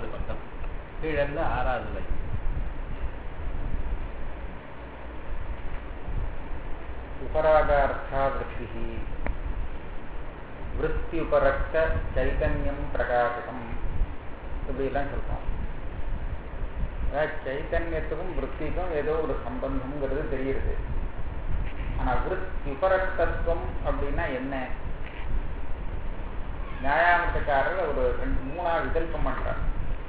நாலாவது பக்கம் கீழேருந்து ஆறாவது லை उपरागार्था वृत्तिः விருத்தியுபரக்த சைதன்யம் பிரகாசகம் இப்படிலாம் சொல்றோம் அதாவது சைத்தன்யத்துக்கும் விற்பிக்கும் ஏதோ ஒரு சம்பந்தம்ங்கிறது தெரியுது ஆனா விற்பியுபரக்தத்துவம் அப்படின்னா என்ன நியாயாமத்துக்காரர் ஒரு ரெண்டு மூணா விகல்பம் பண்றார்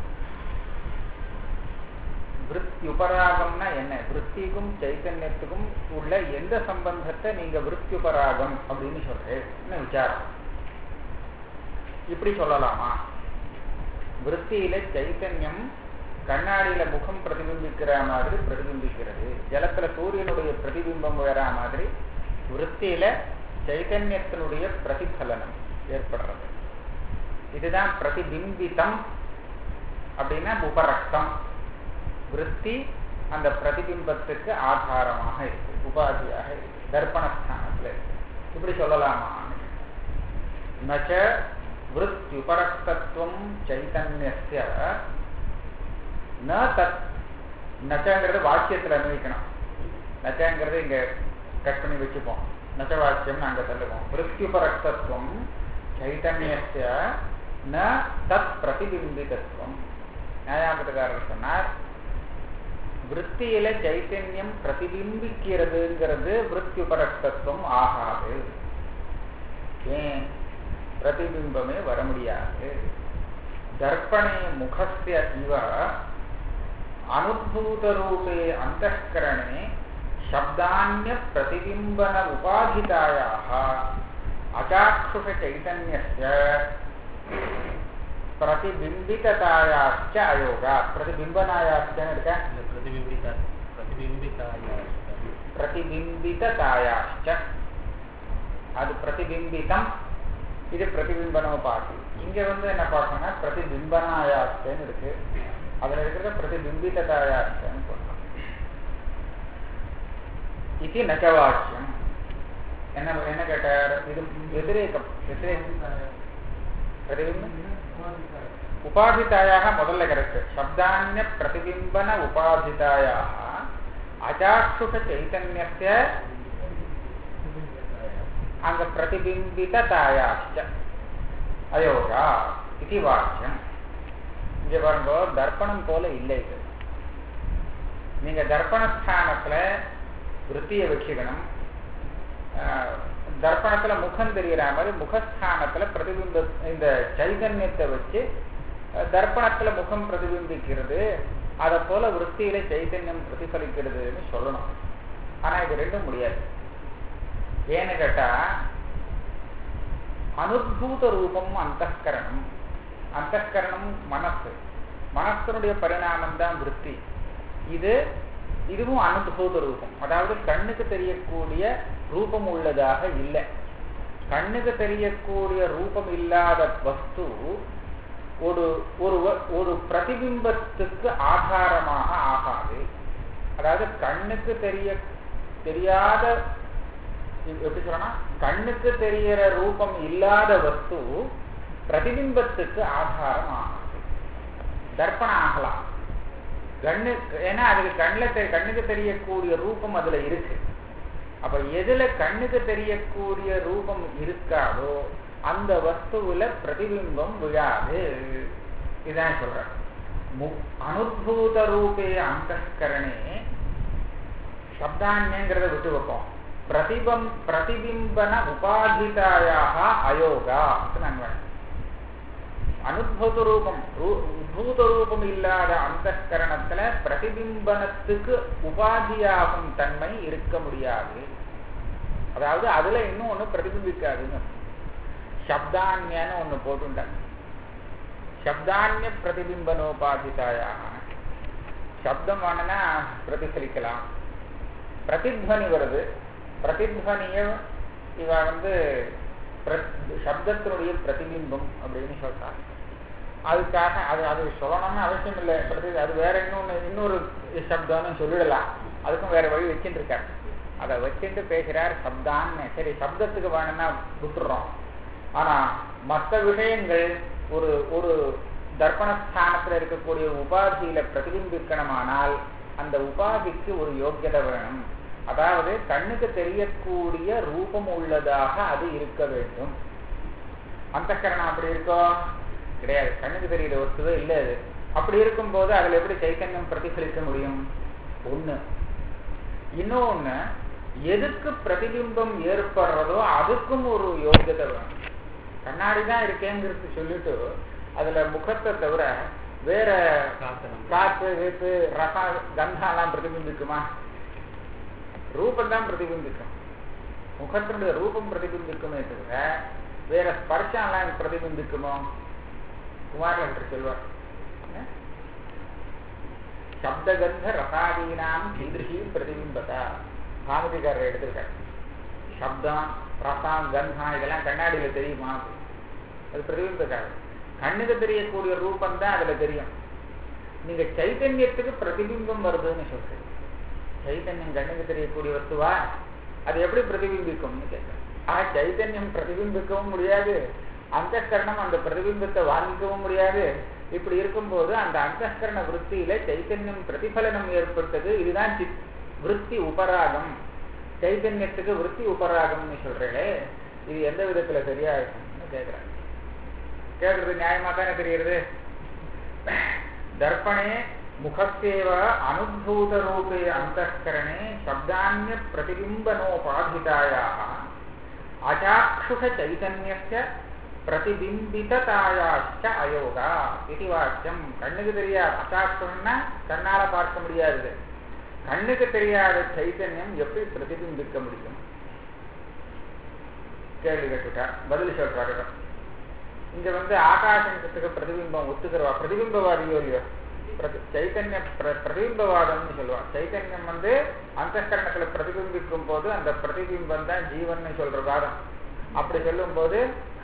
விற்பியுபராகம்னா என்ன விற்பிக்கும் சைத்தன்யத்துக்கும் உள்ள எந்த சம்பந்தத்தை நீங்க விற்பியுபராகம் அப்படின்னு சொல்றேன்னு விசாரம் இப்படி சொல்லலாமா விற்த்தியில சைத்தன்யம் கண்ணாடியில முகம் பிரதிபிம்பிக்கிற மாதிரி பிரதிபிம்பிக்கிறது ஜலத்துல சூரியனுடைய பிரதிபிம்பம் வரா மாதிரி விற்த்தியில சைத்தன்யத்தினுடைய பிரதிபலனம் ஏற்படுறது இதுதான் பிரதிபிம்பித்தம் அப்படின்னா உபரக்தம் விற்பி அந்த பிரதிபிம்பத்துக்கு ஆதாரமாக இருக்கு உபாதியாக இருக்கு தர்ப்பணஸ்தானத்துல இருக்கு இப்படி சொல்லலாமான்னு நச்ச விருத்யுபரக்தத்துவம் சைத்தன்யஸ்ய ந தத் நச்சங்கிறது வாக்கியத்தில் அன்வைக்கணும் நச்சங்கிறது இங்க கட் பண்ணி வச்சுப்போம் நச்ச வாக்கியம் நாங்க தள்ளுவோம் விருத்யுபரக்தத்துவம் சைத்தன்யஸ்ய ந தத் பிரதிபிம்பிதத்துவம் நியாயாமத்துக்காரர் சொன்னார் விற்த்தியில சைத்தன்யம் பிரதிபிம்பிக்கிறதுங்கிறது விற்த்தியுபரக்தத்துவம் ஆகாது ஏன் பிரதிபிம்பமே வர முடியாது தர்ப்பணே முகஸ்ய இவ அனுபூதரூபே அந்தఃகரணே சப்தான்ய பிரதிபிம்பன உபாதிதாயாக அச்சாட்சுஷ சைதன்யஸ்ய பிரதிபிம்பிததாயாச்ச அயோகா பிரதிபிம்பனாயாச்சன்னு இருக்க இந்த பிரதிபிம்பித பிரதிபிம்பிதாய பிரதிபிம்பிததாயாச்ச அது பிரதிபிம்பிதம் இது பிரதிபிம்பனோபாதி இங்க வந்து என்ன பார்க்கணும்னா பிரதிபிம்பனாயாச்சன்னு இருக்கு அதுல இருக்கிற பிரதிபிம்பிததாயாச்சன்னு சொல்லலாம் இது நச்சவாக்கியம் என்ன என்ன கேட்டார் இது வெதிரேகம் வெதிரேகம் பிரதிபிம்பம் உபாதிதாயாக முதல்ல கரெக்ட் சப்தான்ய பிரதிபிம்பன உபாதிதாயாக அஜாட்சுஷ சைத்தன்யஸ்ய அங்க பிரதிபிம்பிதாயாச்ச அயோகா இது வாக்கியம் இங்க பாருங்க தர்ப்பணம் போல இல்லை இது நீங்க தர்ப்பணஸ்தானத்துல விற்த்தியை வச்சுக்கணும் தர்ப்பணத்துல முகம் தெரியற மாதிரி முகஸ்தானத்துல பிரதிபிம்ப இந்த சைதன்யத்தை வச்சு தர்ப்பணத்துல முகம் பிரதிபிம்பிக்கிறது அதை போல விற்த்தியில சைதன்யம் பிரதிபலிக்கிறதுன்னு சொல்லணும் ஆனா இது ரெண்டும் முடியாது ஏன்னு கேட்டா அனுபூத ரூபம் அந்தகரணம் அந்தகரணம் மனசு மனசனுடைய பரிணாமம் தான் விற்பி இது இதுவும் அனுபூத ரூபம் அதாவது கண்ணுக்கு தெரியக்கூடிய ரூபம் உள்ளதாக இல்லை கண்ணுக்கு தெரியக்கூடிய ரூபம் இல்லாத வஸ்து ஒரு ஒரு ஒரு பிரதிபிம்பத்துக்கு ஆதாரமாக ஆகாது அதாவது கண்ணுக்கு தெரிய தெரியாத எப்படி சொல்லணும் கண்ணுக்கு தெரியற ரூபம் இல்லாத வஸ்து பிரதிபிம்பத்துக்கு ஆதாரம் ஆகாது தர்ப்பணம் ஆகலாம் கண்ணு ஏன்னா அதுக்கு கண்ணில் கண்ணுக்கு தெரியக்கூடிய ரூபம் அதுல இருக்கு அப்ப எதுல கண்ணுக்கு தெரியக்கூடிய ரூபம் இருக்காதோ அந்த வஸ்துவில பிரதிபிம்பம் விழாது இதான் சொல்ற அனுபூத ரூபே அந்தகரணே சப்தான்யங்கிறத விட்டு வைப்போம் பிரதிபம் பிரதிபிம்பன உபாதிதாயாக அயோகா நாங்க அனுபூத ரூபம் உத்பூத ரூபம் இல்லாத அந்த கரணத்துல பிரதிபிம்பனத்துக்கு உபாதியாகும் தன்மை இருக்க முடியாது அதாவது அதுல இன்னும் ஒண்ணு பிரதிபிம்பிக்காதுன்னு சப்தான்யன்னு ஒண்ணு போட்டுட்டாங்க சப்தான்ய பிரதிபிம்பனோபாதிதாயாக சப்தம் வேணும்னா பிரதிபலிக்கலாம் பிரதித்வனி வருது பிரதித்வனிய இவ வந்து சப்தத்தினுடைய பிரதிபிம்பம் அப்படின்னு சொல்றாங்க அதுக்காக அது அது சொல்லணும்னு அவசியம் இல்லை பிரதி அது வேற இன்னொன்னு இன்னொரு சப்தம்னு சொல்லிடலாம் அதுக்கும் வேற வழி வச்சுட்டு இருக்காரு அதை வச்சுட்டு பேசுறார் சப்தான்னு சரி சப்தத்துக்கு வேணும்னா விட்டுறோம் ஆனா மற்ற விஷயங்கள் ஒரு ஒரு தர்ப்பணஸ்தானத்துல இருக்கக்கூடிய உபாதியில பிரதிபிம்பிக்கணுமானால் அந்த உபாதிக்கு ஒரு யோக்கியதை வேணும் அதாவது கண்ணுக்கு தெரியக்கூடிய ரூபம் உள்ளதாக அது இருக்க வேண்டும் அந்த கரணம் அப்படி இருக்கோ கிடையாது கண்ணுக்கு தெரியுற வஸ்துவே இல்லை அது அப்படி இருக்கும்போது அதுல எப்படி சைத்தன்யம் பிரதிபலிக்க முடியும் ஒண்ணு இன்னொன்னு எதுக்கு பிரதிபிம்பம் ஏற்படுறதோ அதுக்கும் ஒரு யோகியதை வேணும் கண்ணாடி தான் இருக்கேங்கிறது சொல்லிட்டு அதுல முகத்தை தவிர வேற காத்தனம். காத்து வீத்து ரசம் கந்தாலாம் பிரதிபிம்பிக்குமா ரூபம் தான் பிரதிபிம்பிக்கும் முகத்தினுடைய ரூபம் பிரதிபிம்பிக்குமே தவிர வேற ஸ்பர்ஷம்லாம் பிரதிபிம்பிக்குமோ குமாரன் சொல்வார் என்ன? சப்தகந்த ரசாதீனாம் கீதிருஷி பிரதிபிம்பதா காமதிகாரர் எடுத்திருக்கார் சப்தம் ரசம் கந்தம் இதெல்லாம் கண்ணாடியில தெரியுமா அது பிரதிபிம்பக்காது கண்ணுக்கு தெரியக்கூடிய ரூபம் தான் அதுல தெரியும் நீங்க சைத்தன்யத்துக்கு பிரதிபிம்பம் வருதுன்னு சொல்றீங்க சைத்தன்யம் கண்ணுக்கு தெரியக்கூடிய வஸ்துவா அது எப்படி பிரதிபிம்பிக்கும்னு கேட்கிறேன் ஆக சைத்தன்யம் பிரதிபிம்பிக்கவும் முடியாது அந்த கரணம் அந்த பிரதிபிம்பத்தை வாங்கிக்கவும் முடியாது இப்படி இருக்கும்போது அந்த அந்தஸ்கரண விற்த்தியில சைத்தன்யம் பிரதிபலனம் ஏற்பட்டது இதுதான் சித் விற்பி உபராகம் சைத்தன்யத்துக்கு விற்பி உபராகம்னு சொல்றீங்களே இது எந்த விதத்துல சரியா இருக்கும்னு கேட்கிறேன் கேட்கறது நியாயமா தானே தெரிகிறது தர்ப்பணே முகத்தேவ அனுபூத ரூபே அந்தఃகரணே சப்தான்ய பிரதிபிம்பனோபாதிதாயாக அச்சாक्षुष சைதன்யஸ்ய பிரதிபிம்பிததாயாச்ச அயோகா இது வாக்கியம் கண்ணுக்கு தெரியாது அச்சாட்சுன்னா கண்ணால பார்க்க முடியாது கண்ணுக்கு தெரியாத சைத்தன்யம் எப்படி பிரதிபிம்பிக்க முடியும் கேள்வி கேட்டுட்டார் பதில் சொல்றாரு இவர். இங்க வந்து ஆகாசத்துக்கு பிரதிபிம்பம் ஒத்துக்கிறவா பிரதிபிம்பவாதியோ இல்லையோ பிரதி- சைத்தன்ய பிர- பிரதிபிம்பவாதம்னு சொல்லுவா சைத்தன்யம் வந்து அந்தகரணத்துல பிரதிபிம்பிக்கும் போது அந்த பிரதிபிம்பம் தான் ஜீவன் சொல்ற வாதம் அப்படி சொல்லும் போது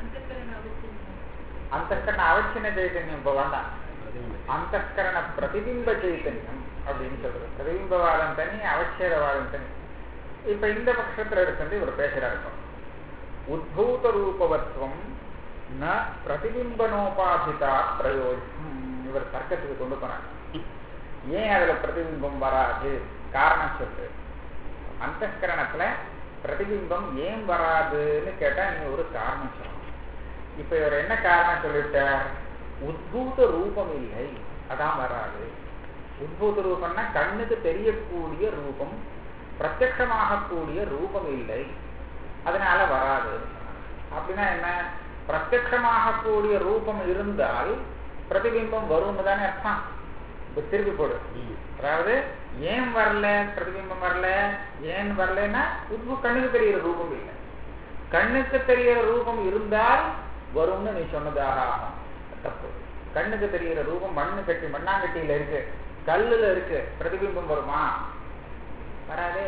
அந்தகரண அவச்சின சைத்தன்யம் இப்போ வேண்டாம் அந்தகரண பிரதிபிம்ப சைத்தன்யம் அப்படின்னு சொல்றது பிரதிபிம்பவாதம் தனி அவச்சேதவாதம் தனி இப்ப இந்த பட்சத்துல எடுத்து இவர் பேசுறாரு இப்போ. உத்பூத ரூபவத்வம் ந பிரதிபிம்பனோபாசிதா பிரயோஜனம் இவர் தர்க்கத்துக்கு கொண்டு போனார் ஏன் அதுல பிரதிபிம்பம் வராது காரணம் சொல்லு அந்தகரணத்துல பிரதிபிம்பம் ஏன் வராதுன்னு கேட்டா நீங்க ஒரு காரணம் சொல்லணும் இப்ப இவர் என்ன காரணம் சொல்லிட்டார் உத்பூத ரூபம் இல்லை அதான் வராது உத்பூத ரூபம்னா கண்ணுக்கு தெரியக்கூடிய ரூபம் பிரத்யமாகக்கூடிய ரூபம் இல்லை அதனால வராது அப்படின்னா என்ன பிரத்யமாகக்கூடிய ரூபம் இருந்தால் பிரதிபிம்பம் வரும்னு தானே அர்த்தம் இப்ப திருப்பி போடு அதாவது ஏன் வரல பிரதிபிம்பம் வரல ஏன் வரலன்னா உத்பு கண்ணுக்கு தெரிகிற ரூபம் இல்லை கண்ணுக்கு தெரிகிற ரூபம் இருந்தால் வரும்னு நீ சொன்னதாக ஆகும் தப்பு கண்ணுக்கு தெரிகிற ரூபம் மண்ணு கட்டி மண்ணாங்கட்டியில இருக்கு கல்லுல இருக்கு பிரதிபிம்பம் வருமா வராதே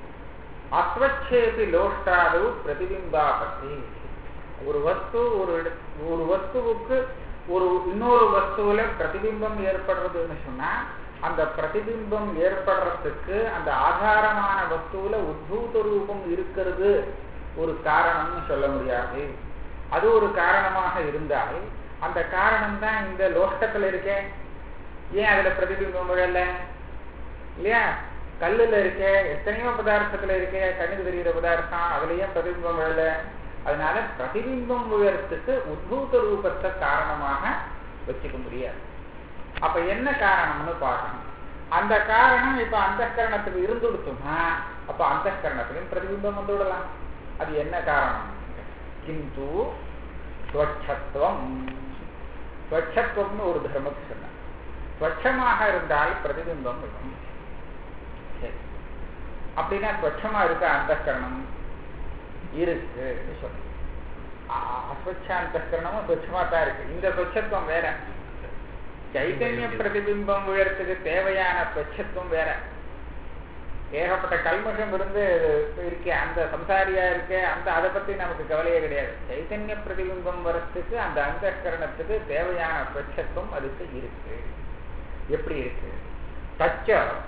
அஸ்வச்சேபி லோஷ்டாது பிரதிபிம்பாபத்தி ஒரு வஸ்து ஒரு இட- ஒரு வஸ்துவுக்கு ஒரு இன்னொரு வஸ்துவில பிரதிபிம்பம் ஏற்படுறதுன்னு சொன்னா அந்த பிரதிபிம்பம் ஏற்படுறதுக்கு அந்த ஆதாரமான வஸ்துவில உத்பூத ரூபம் இருக்கிறது ஒரு காரணம்னு சொல்ல முடியாது அது ஒரு காரணமாக இருந்தால் அந்த காரணம் தான் இந்த லோஷ்டத்துல இருக்கே ஏன் அதுல பிரதிபிம்பம் விழல இல்லையா கல்லுல இருக்க எத்தனையோ பதார்த்தத்துல இருக்க கண்ணுக்கு தெரிகிற பதார்த்தம் அதுலயும் பிரதிபிம்பம் விழல அதனால பிரதிபிம்பம் விழறதுக்கு உத்பூத ரூபத்தை காரணமாக வச்சுக்க முடியாது அப்ப என்ன காரணம்னு பார்க்கணும் அந்த காரணம் இப்ப அந்த கரணத்துக்கு இருந்துடுச்சுன்னா அப்ப அந்த கரணத்திலையும் பிரதிபிம்பம் வந்து விடலாம் அது என்ன காரணம் கிந்து ஸ்வச்சத்துவம் ஸ்வச்சத்துவம்னு ஒரு தர்மத்தை சொன்னார் ஸ்வச்சமாக இருந்தால் பிரதிபிம்பம் விடும் சரி அப்படின்னா ஸ்வச்சமா இருக்க அந்த கரணம் இருக்கு சொல்றேன் அஸ்வச்ச அந்த கரணமும் ஸ்வச்சமா தான் இருக்கு இந்த ஸ்வச்சத்துவம் வேற சைத்தன்ய பிரதிபிம்பம் விழறதுக்கு தேவையான ஸ்வச்சத்துவம் வேற ஏகப்பட்ட கல்மஷம் இருந்து இருக்கே அந்த சம்சாரியா இருக்கே அந்த அதை பத்தி நமக்கு கவலையே கிடையாது சைத்தன்ய பிரதிபிம்பம் வரத்துக்கு அந்த அந்த கரணத்துக்கு தேவையான ஸ்வச்சத்துவம் அதுக்கு இருக்கு எப்படி இருக்கு தச்ச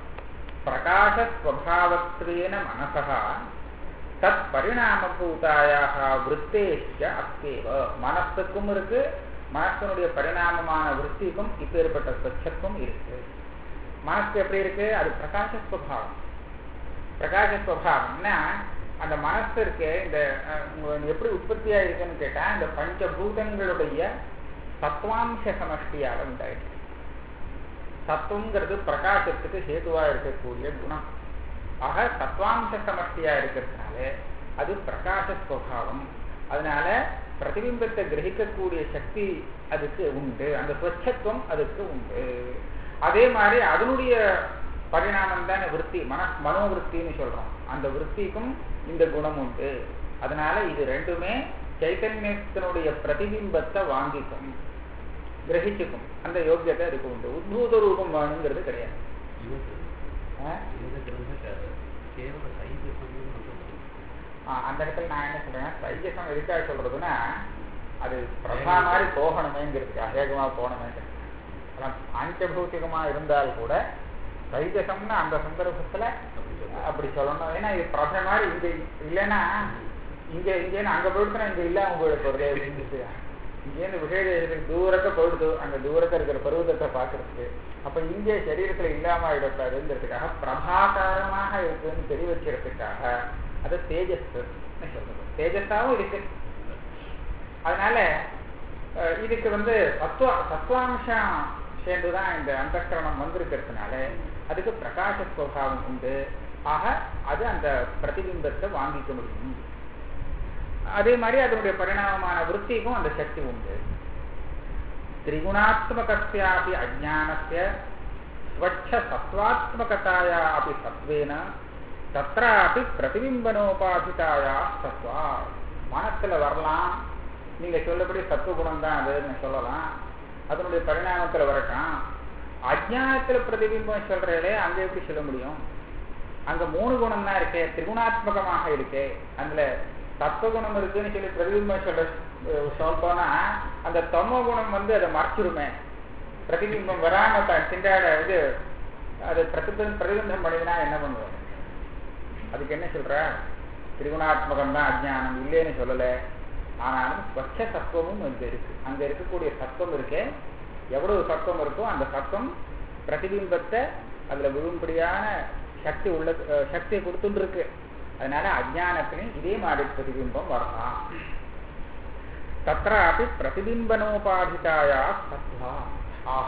பிரகாசஸ்வபாவத்வேன மனசா தத் பரிணாமபூதாயாக விற்பேஷ்ட அத்தேவ மனசுக்கும் இருக்கு மனசனுடைய பரிணாமமான விற்த்திக்கும் இப்பேற்பட்ட ஸ்வச்சத்துவம் இருக்கு மனசு எப்படி இருக்கு அது பிரகாச ஸ்வபாவம் பிரகாச ஸ்வபாவம்னா அந்த மனசு இருக்கு இந்த அஹ், உங்க- எப்படி உற்பத்தியா இருக்குன்னு கேட்டா இந்த பஞ்சபூதங்களுடைய தத்துவாம்ச சமஷ்டியால உண்டாயிருக்கு தத்துவங்கிறது பிரகாசத்துக்கு ஹேதுவா இருக்கக்கூடிய குணம் ஆக தத்துவாம்ச சமஷ்டியா இருக்கிறதுனால அது பிரகாச ஸ்வபாவம் அதனால பிரதிபிம்பத்தை கிரகிக்கக்கூடிய சக்தி அதுக்கு உண்டு அந்த ஸ்வச்சத்துவம் அதுக்கு உண்டு அதே மாதிரி அதனுடைய பரிணாமம் தானே விற்பி மன மனோவிற்த்தின்னு சொல்றோம் அந்த விற்பிக்கும் இந்த குணம் உண்டு அதனால இது ரெண்டுமே சைத்தன்யத்தினுடைய பிரதிபிம்பத்தை வாங்கிக்கும் கிரகிச்சுக்கும் அந்த யோக்கியத்தை அதுக்கு உண்டு உத்பூத ரூபம் வேணுங்கிறது கிடையாது ಇವತ್ತು ஆ? இந்த கிரந்தக்கார கேவல சைவ சமயம் ஆ, அந்த இடத்துல நான் என்ன சொல்றேன் சைஜசம் எதுக்காக சொல்றதுன்னா அது பிரபா மாதிரி போகணுமேங்கிறதுக்கு அவேகமா போகணுமேங்கிறது அதான் பாஞ்சபூத்திகமா இருந்தால் கூட சைஜசம்னு அந்த சந்தர்ப்பத்துல அப்படி சொல்றேன். அப்படி சொல்லணும் ஏன்னா இது பிரபை மாதிரி இங்க இல்லைன்னா இங்க இங்கேன்னு அங்க போயிடுச்சுன்னா இங்க இல்லாம போயிடுச்சு ஒரே அப்படின்ட்டு இங்கேருந்து விசேஷத்துக்கு தூரத்தை போயிடுது அங்க தூரத்துல இருக்கிற பருவதத்தை பார்க்கறதுக்கு அப்ப இங்கே சரீரத்துல இல்லாம ஆயிடக்கூடாதுங்கிறதுக்காக பிரபாகாரமாக இருக்குன்னு தெரிய வச்சுக்கிறதுக்காக அது தேஜஸ் சொல்றது தேஜஸாவும் இருக்கு அதனால அஹ், இதுக்கு வந்து தத்துவ தத்துவாம்சம் சேர்ந்துதான் இந்த அந்தக்கரணம் வந்திருக்கிறதுனால அதுக்கு பிரகாச சுவாவம் உண்டு ஆக அது அந்த பிரதிபிம்பத்தை வாங்கிக்க முடியும் அதே மாதிரி அதனுடைய பரிணாமமான விற்த்திக்கும் அந்த சக்தி உண்டு திரிகுணாத்மகஸ்யாபி அஜானஸ்ய ஸ்வச்ச சத்வாத்மகதாயா அப்படி சத்வேன தத்ராபி பிரதிபிம்பனோபாதிதாயா சத்வா மனசுல வரலாம் நீங்க சொல்லபடி சத்துவகுணம் தான் அதுன்னு சொல்லலாம் அதனுடைய பரிணாமத்துல வரட்டும் அஜானத்துல பிரதிபிம்பம் சொல்றதே அங்க எப்படி சொல்ல முடியும் அங்க மூணு குணம் தான் இருக்கே திரிகுணாத்மகமாக இருக்கே அதுல தத்துவகுணம் இருக்குன்னு சொல்லி பிரதிபிம்பம் சொல்ற அஹ், சொல்ல போனா அந்த தமோ குணம் வந்து அதை மறைச்சிருமே பிரதிபிம்பம் வராம த- திண்டாட இது அது பிரதிபம் பிரதிபிம்பம் பண்ணிதுன்னா என்ன பண்ணுவோம் அதுக்கு என்ன சொல்ற திரிகுணாத்மகம் தான் அஜ்ஞானம் இல்லைன்னு சொல்லல ஆனாலும் ஸ்வச்ச சத்துவமும் அங்க இருக்கு அங்க இருக்கக்கூடிய சத்துவம் இருக்கே எவ்வளவு சத்துவம் இருக்கோ அந்த சத்துவம் பிரதிபிம்பத்தை அதுல விழும்படியான சக்தி உள்ள அஹ், சக்தியை கொடுத்துட்டு இருக்கு அதனால அஜ்ஞானத்திலையும் இதே மாதிரி பிரதிபிம்பம் வரலாம் தத்ராபி பிரதிபிம்பனோபாதிதாயா சத்வா ஆக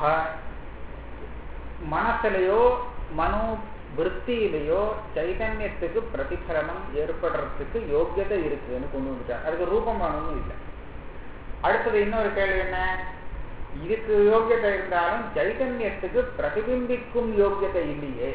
மனசுலையோ மனோ விற்த்தியிலையோ சைதன்யத்துக்கு பிரதிபலனம் ஏற்படுறதுக்கு யோக்கியதை இருக்குன்னு கொண்டு வந்துட்டார் அதுக்கு ரூபம் வேணும்னு இல்லை அடுத்தது இன்னொரு கேள்வி என்ன இதுக்கு யோக்கியதை இருந்தாலும் சைதன்யத்துக்கு பிரதிபிம்பிக்கும் யோக்கியதை இல்லையே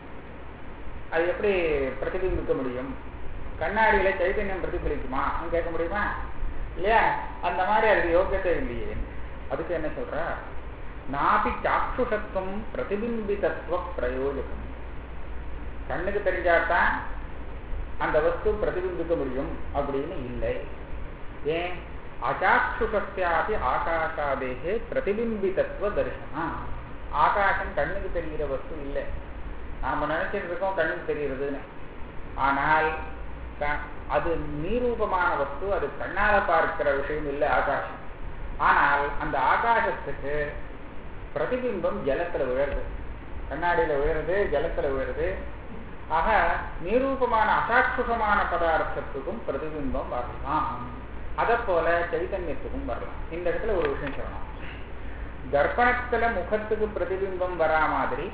அது எப்படி பிரதிபிம்பிக்க முடியும் கண்ணாடியில சைதன்யம் பிரதிபலிக்குமா கேட்க முடியுமா இல்லையா அந்த மாதிரி அதுக்கு யோக்கியத்தை இல்லையே அதுக்கு என்ன சொல்ற நாபி சாட்சுஷத்துவம் பிரதிபிம்பிதத்துவ பிரயோஜகம் கண்ணுக்கு தெரிஞ்சாதான் அந்த வஸ்து பிரதிபிம்பிக்க முடியும் அப்படின்னு இல்லை ஏன் அச்சாட்சுஷஸ்யாபி ஆகாஷாதேகே பிரதிபிம்பிதத்துவ தரிசனா ஆகாசம் கண்ணுக்கு தெரிகிற வஸ்து இல்லை நாம நினைச்சிட்டு இருக்கோம் கண்ணுக்கு தெரிகிறதுன்னு ஆனால் க- அது நீரூபமான வஸ்து அது கண்ணால பார்க்கிற விஷயம் இல்லை ஆகாசம் ஆனால் அந்த ஆகாசத்துக்கு பிரதிபிம்பம் ஜலத்துல விழுறது கண்ணாடியில விழுறது ஜலத்துல விழுறது ஆக நிரூபமான அசாட்சுகமான பதார்த்தத்துக்கும் பிரதிபிம்பம் வரலாம் அதை போல சைதன்யத்துக்கும் வரலாம் இந்த இடத்துல ஒரு விஷயம் சொல்லணும் தர்ப்பணத்துல முகத்துக்கு பிரதிபிம்பம் வரா மாதிரி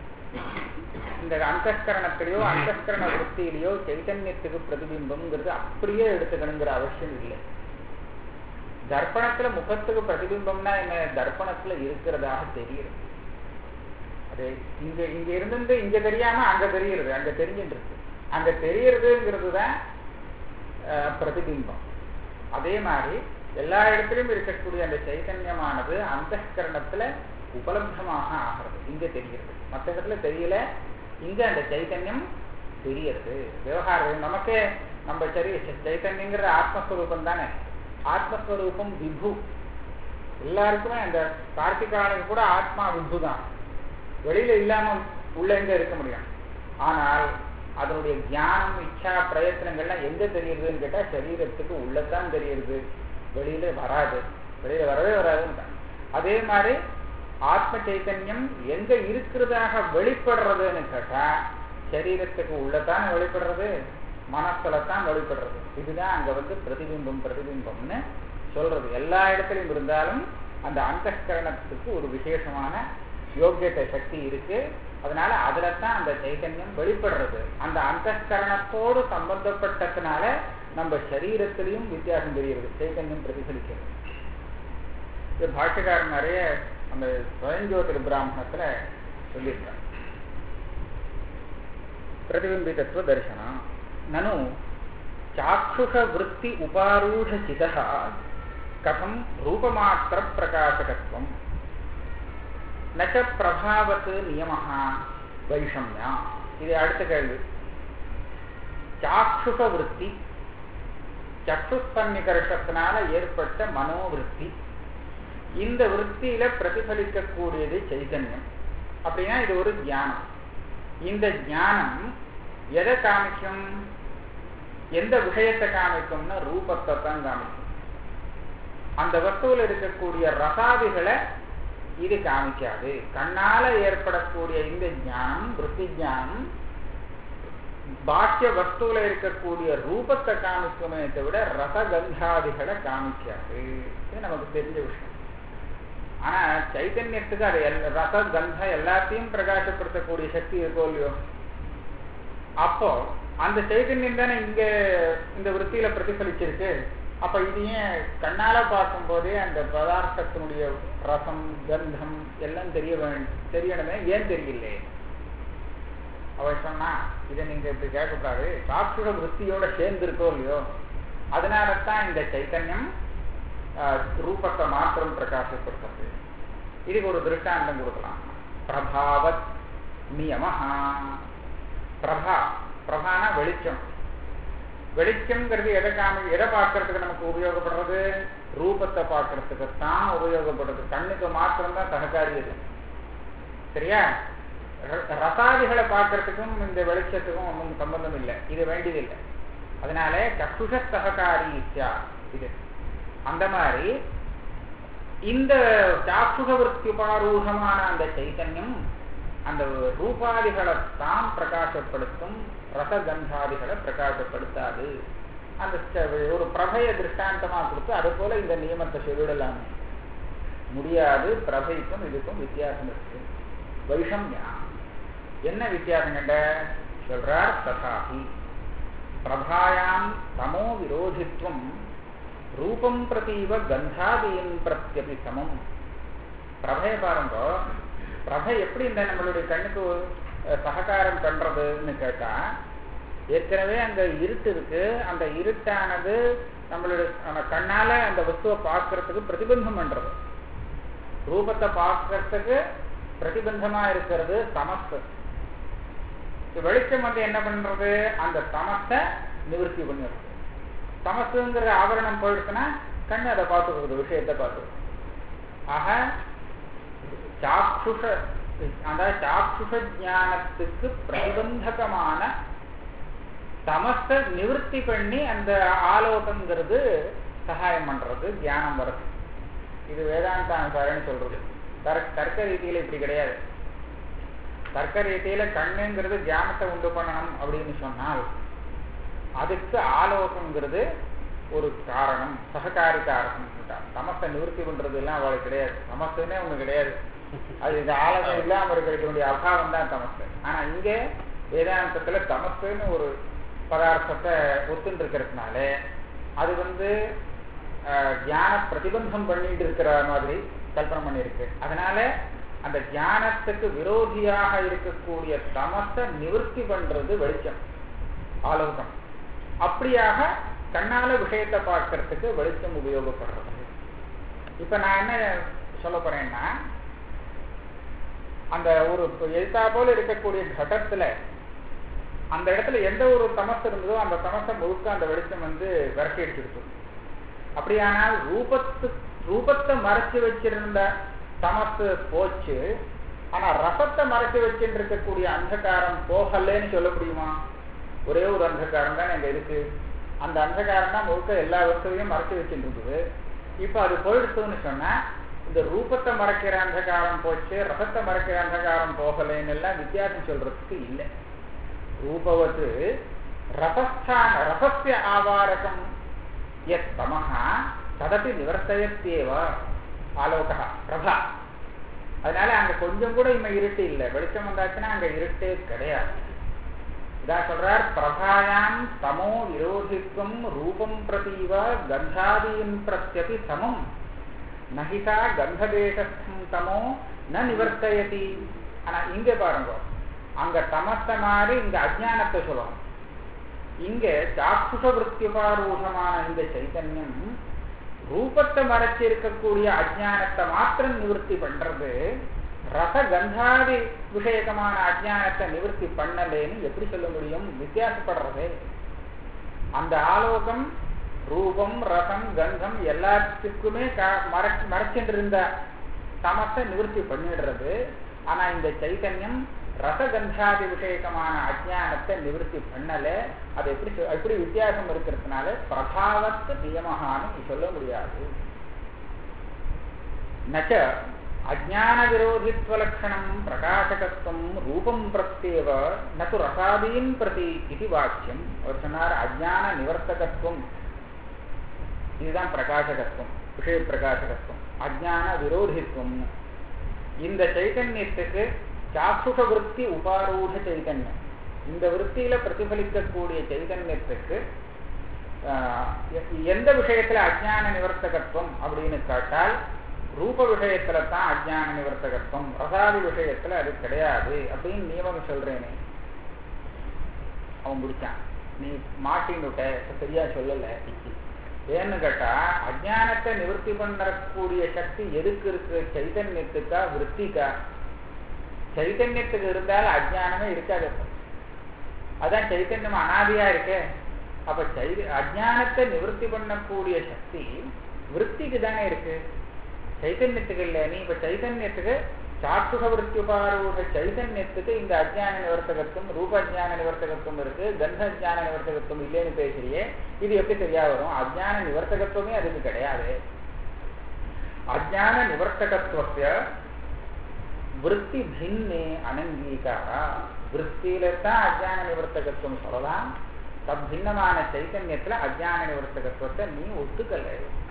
இந்த அந்தஸ்கரணத்திலேயோ அந்தஸ்கரண விற்த்தியிலேயோ சைதன்யத்துக்கு பிரதிபிம்பம்ங்கிறது அப்படியே எடுத்துக்கணுங்கிற அவசியம் இல்லை தர்ப்பணத்துல முகத்துக்கு பிரதிபிம்பம்னா என்ன தர்ப்பணத்துல இருக்கிறதாக தெரியுது அது இங்க இங்க இருந்து இங்க தெரியாம அங்க தெரியுது அங்க தெரிஞ்சுட்டு இருக்கு அங்க தெரியறதுங்கிறது தான் அஹ், பிரதிபிம்பம் அதே மாதிரி எல்லா இடத்துலயும் இருக்கக்கூடிய அந்த சைதன்யமானது அந்தஸ்கரணத்துல உபலப்தமாக ஆகிறது இங்க தெரிகிறது மற்ற இடத்துல தெரியல இங்க அந்த சைதன்யம் தெரியறது விவகாரம் நமக்கே நம்ம சரி சைத்தன்யங்கிற ஆத்மஸ்வரூபம் தானே ஆத்மஸ்வரூபம் விபு எல்லாருக்குமே அந்த கார்த்திகானுக்கு கூட ஆத்மா விபு தான் வெளியில இல்லாம உள்ள எங்க இருக்க முடியும் ஆனால் அதனுடைய ஞானம் இச்சா பிரயத்தனங்கள்லாம் எங்க தெரியுதுன்னு கேட்டா சரீரத்துக்கு உள்ளத்தான் தெரியுது வெளியில வராது வெளியில வரவே வராதுன்னு அதே மாதிரி ஆத்ம சைத்தன்யம் எங்க இருக்கிறதாக வெளிப்படுறதுன்னு கேட்டா சரீரத்துக்கு உள்ளதானே வெளிப்படுறது மனசுல தான் வெளிப்படுறது இதுதான் அங்க வந்து பிரதிபிம்பம் பிரதிபிம்பம்னு சொல்றது எல்லா இடத்துலையும் இருந்தாலும் அந்த அந்தகரணத்துக்கு ஒரு விசேஷமான யோக்கியத்தை சக்தி இருக்கு அதனால அதுல தான் அந்த சைத்தன்யம் வெளிப்படுறது அந்த அந்தகரணத்தோடு சம்பந்தப்பட்டதுனால நம்ம சரீரத்திலையும் வித்தியாசம் தெரிகிறது சைத்தன்யம் பிரதிபலிக்கிறது இது பாஷ்யக்காரன் நிறைய அந்த சுயஞ்சோதிர் பிராமணத்துல சொல்லியிருக்கார் பிரதிபிம்பிதத்துவ தரிசனம் நனு சாಕ್ಷುಷ விற்பி உபாரூಢ சிதா கதம் ரூபமாத்திர பிரகாசகத்துவம் நச்ச பிரபாவத்து நியமஹா வைஷம்யா இது அடுத்த கேள்வி சாಕ್ಷுஷ விற்பி சக்ஷுஸ்தன்னிகர்ஷத்தினால ஏற்பட்ட மனோவிருத்தி இந்த விற்த்தியில பிரதிபலிக்கக்கூடியது சைதன்யம் அப்படின்னா இது ஒரு ஞானம் இந்த ஞானம் எதை காமிக்கும் எந்த விஷயத்தை காமிக்கும்னா ரூபத்தை தான் காமிக்கும் அந்த வஸ்துவில் இருக்கக்கூடிய ரசாதிகளை இது காமிக்காது கண்ணால ஏற்படக்கூடிய இந்த ஞானம் விற்பி ஞானம் பாக்கிய வஸ்துவில இருக்கக்கூடிய ரூபத்தை காமிக்குமே தவிர ரசகந்தாதிகளை காமிக்காது இது நமக்கு தெரிஞ்ச விஷயம் ஆனா சைத்தன்யத்துக்கு அது எல் ரச கந்த எல்லாத்தையும் பிரகாசப்படுத்தக்கூடிய சக்தி இருக்கோ இல்லையோ அப்போ அந்த சைத்தன்யம் தானே இங்க இந்த விற்த்தியில பிரதிபலிச்சிருக்கு அப்ப இது ஏன் கண்ணால பார்க்கும் போதே அந்த பதார்த்தத்தினுடைய ரசம் கந்தம் எல்லாம் தெரிய வேண்டும் தெரியணுமே ஏன் தெரியல அவள் சொன்னா இதை நீங்க இப்படி கேட்கக்கூடாது சாட்சுட விற்த்தியோட சேர்ந்து இருக்கோ இல்லையோ அதனால தான் இந்த சைத்தன்யம் ரூபத்தை மாத்திரம் பிரகாசப்படுத்துறது இதுக்கு ஒரு திருஷ்டாந்தம் கொடுக்கலாம் பிரபாவத் நியமஹா பிரபா பிரபானா வெளிச்சம் வெளிச்சம்ங்கிறது எதை காமி எதை பார்க்கறதுக்கு நமக்கு உபயோகப்படுறது ரூபத்தை பார்க்கறதுக்கு தான் உபயோகப்படுறது கண்ணுக்கு மாத்திரம் தான் சககாரி அது சரியா ரசாதிகளை பார்க்கறதுக்கும் இந்த வெளிச்சத்துக்கும் ஒன்றும் சம்பந்தம் இல்லை இது வேண்டியதில்லை அதனால சக்ஷுஷ சககாரி இது அந்த மாதிரி இந்த சாட்சுக விற்த்தியுபாரூகமான அந்த சைத்தன்யம் அந்த ரூபாதிகளை தான் பிரகாசப்படுத்தும் ரசகந்தாதிகளை பிரகாசப்படுத்தாது அந்த ஒரு பிரபைய திருஷ்டாந்தமா கொடுத்து அது போல இந்த நியமத்தை சொல்லிடலாம் முடியாது பிரபைக்கும் இதுக்கும் வித்தியாசம் இருக்கு வைஷம்யா என்ன வித்தியாசம் கண்ட சொல்றார் ததாகி பிரபாயாம் தமோ விரோதித்வம் ரூபம் பிரதீவ கந்தாதீன் பிரத்யபி சமம் பிரபைய பாருங்க பிரபை எப்படி இந்த நம்மளுடைய கண்ணுக்கு சககாரம் பண்றதுன்னு கேட்டா ஏற்கனவே அங்க இருட்டு இருக்கு அந்த இருட்டானது நம்மளுடைய கண்ணால அந்த வஸ்துவை பார்க்கறதுக்கு பிரதிபந்தம் பண்றது ரூபத்தை பார்க்கறதுக்கு பிரதிபந்தமா இருக்கிறது தமஸ் வெளிச்சம் வந்து என்ன பண்றது அந்த தமத்தை நிவர்த்தி பண்ணிடுறது தமசுங்கிற ஆவரணம் போயிடுச்சுன்னா கண்ணு அதை பார்த்துக்கிறது விஷயத்தை பார்த்துக்கிறது ஆக சாட்சுஷ அந்த சாட்சுஷ ஞானத்துக்கு பிரதிபந்தகமான தமச நிவர்த்தி பண்ணி அந்த ஆலோகங்கிறது சகாயம் பண்றது தியானம் வருது இது வேதாந்தானுசாரன்னு சொல்றது தர்க்க ரீதியில இப்படி கிடையாது தர்க்க ரீதியில கண்ணுங்கிறது தியானத்தை உண்டு பண்ணணும் அப்படின்னு சொன்னால் அதுக்கு ஆலோகங்கிறது ஒரு காரணம் சககாரி காரணம் தமசை நிவர்த்தி பண்றது எல்லாம் அவளுக்கு கிடையாது தமசுன்னே ஒண்ணு கிடையாது அது இந்த ஆலோசனை இல்லாம இருக்கிற வேண்டிய அபாவம் தான் தமசு ஆனா இங்க வேதாந்தத்துல தமசுன்னு ஒரு பதார்த்தத்தை ஒத்துன்னு இருக்கிறதுனால அது வந்து தியான பிரதிபந்தம் பண்ணிட்டு இருக்கிற மாதிரி கல்பனை பண்ணியிருக்கு அதனால அந்த தியானத்துக்கு விரோதியாக இருக்கக்கூடிய தமசை நிவர்த்தி பண்றது வெளிச்சம் ஆலோகம் அப்படியாக கண்ணால விஷயத்தை பார்க்கறதுக்கு வெளிச்சம் உபயோகப்படுறது இப்ப நான் என்ன சொல்ல போறேன்னா அந்த ஒரு எழுத்தா போல இருக்கக்கூடிய கடத்துல அந்த இடத்துல எந்த ஒரு தமசு இருந்ததோ அந்த தமசை முழுக்க அந்த வெளிச்சம் வந்து விரட்டி எடுத்துருக்கு அப்படியானால் ரூபத்து ரூபத்தை மறைச்சு வச்சிருந்த தமசு போச்சு ஆனா ரசத்தை மறைச்சு வச்சுட்டு இருக்கக்கூடிய அந்தகாரம் போகலன்னு சொல்ல முடியுமா ஒரே ஒரு அந்தகாரம் தான் அங்க இருக்கு அந்த அந்தகாரம் தான் முழுக்க எல்லா வசதியும் மறைச்சு வச்சுட்டு இருக்குது இப்ப அது போயிடுத்துன்னு சொன்னா இந்த ரூபத்தை மறைக்கிற அந்தகாரம் போச்சு ரசத்தை மறைக்கிற அந்தகாரம் போகலைன்னு எல்லாம் வித்தியாசம் சொல்றதுக்கு இல்லை ரூபவத்து ரசஸ்தான ரசஸ்ய ஆவாரகம் எத் தமஹா ததப்பி நிவர்த்தயத்தேவ ஆலோகா பிரபா அதனால அங்க கொஞ்சம் கூட இனிமே இருட்டு இல்லை வெளிச்சம் வந்தாச்சுன்னா அங்க இருட்டே கிடையாது இதான் சொல்றார் பிரபாயாம் தமோ விரோதித்வம் ரூபம் பிரதீவ கந்தாதீன் பிரத்யபி சமம் நகிதா கந்ததேசஸ்தம் தமோ ந நிவர்த்தயதி ஆனா இங்க பாருங்க அங்க தமச மாதிரி இங்க அஜானத்தை சொல்லணும் இங்க சாக்குஷ விற்பிபாரூஷமான இந்த சைத்தன்யம் ரூபத்தை மறைச்சு இருக்கக்கூடிய அஜானத்தை மாத்திரம் நிவர்த்தி பண்றது ரச கந்தாதி விஷயகமான அஜானத்தை நிவர்த்தி பண்ணலேன்னு எப்படி சொல்ல முடியும் வித்தியாசப்படுறது அந்த ஆலோகம் ரூபம் ரசம் கந்தம் எல்லாத்துக்குமே மறைச்சு மறைச்சிட்டு இருந்த தமத்தை நிவர்த்தி பண்ணிடுறது ஆனா இந்த சைத்தன்யம் ரசகந்தாதி விஷயகமான அஜானத்தை நிவர்த்தி பண்ணல அது எப்படி எப்படி வித்தியாசம் இருக்கிறதுனால பிரபாவத்து நியமகான்னு சொல்ல முடியாது நச்ச அஜான விரோதித்வ லட்சணம் பிரகாசகத்துவம் ரூபம் பிரத்யேவ நது ரசாதீன் பிரதி இது வாக்கியம் அவர் சொன்னார் அஜான நிவர்த்தகத்துவம் இதுதான் பிரகாசகத்துவம் விஷய பிரகாசகத்துவம் அஜான விரோதித்துவம் இந்த சைதன்யத்துக்கு சாட்சுஷ விற்பி உபாரூட சைதன்யம் இந்த விற்பியில பிரதிபலிக்கக்கூடிய சைதன்யத்துக்கு எந்த விஷயத்துல அஜான நிவர்த்தகத்துவம் அப்படின்னு கேட்டால் ரூப விஷயத்துல தான் அஜான நிவர்த்தகத்துவம் ரசாதி விஷயத்துல அது கிடையாது அப்படின்னு நியமம் சொல்றேனே அவன் முடிச்சான் நீ மாட்டின்னுட்ட சரியா சொல்லல ஏன்னு கேட்டா அஜானத்தை நிவர்த்தி பண்ணக்கூடிய சக்தி எதுக்கு இருக்கு சைதன்யத்துக்கா விற்பிக்கா சைத்தன்யத்துக்கு இருந்தால் அஜானமே இருக்காது அதான் சைத்தன்யம் அனாதியா இருக்கு அப்ப சை அஜானத்தை நிவர்த்தி பண்ணக்கூடிய சக்தி விற்பிக்கு தானே இருக்கு சைத்தன்யத்துக்கு இல்லை நீ இப்ப சைத்தன்யத்துக்கு சாட்சுக விற்பி உபாரூட சைதன்யத்துக்கு இந்த அஜான நிவர்த்தகத்துவம் ரூப அஜான நிவர்த்தகத்துவம் இருக்கு கந்த அஜான நிவர்த்தகத்துவம் இல்லைன்னு பேசுறியே இது எப்படி சரியா வரும் அஜான நிவர்த்தகத்துவமே அதுக்கு கிடையாது அஜான நிவர்த்தகத்துவத்தை விற்பி பின்னே அனங்கீகாரா விற்பியில தான் அஜான நிவர்த்தகத்துவம் சொல்லலாம் தப் பின்னமான சைத்தன்யத்துல அஜான நிவர்த்தகத்துவத்தை நீ ஒத்துக்கல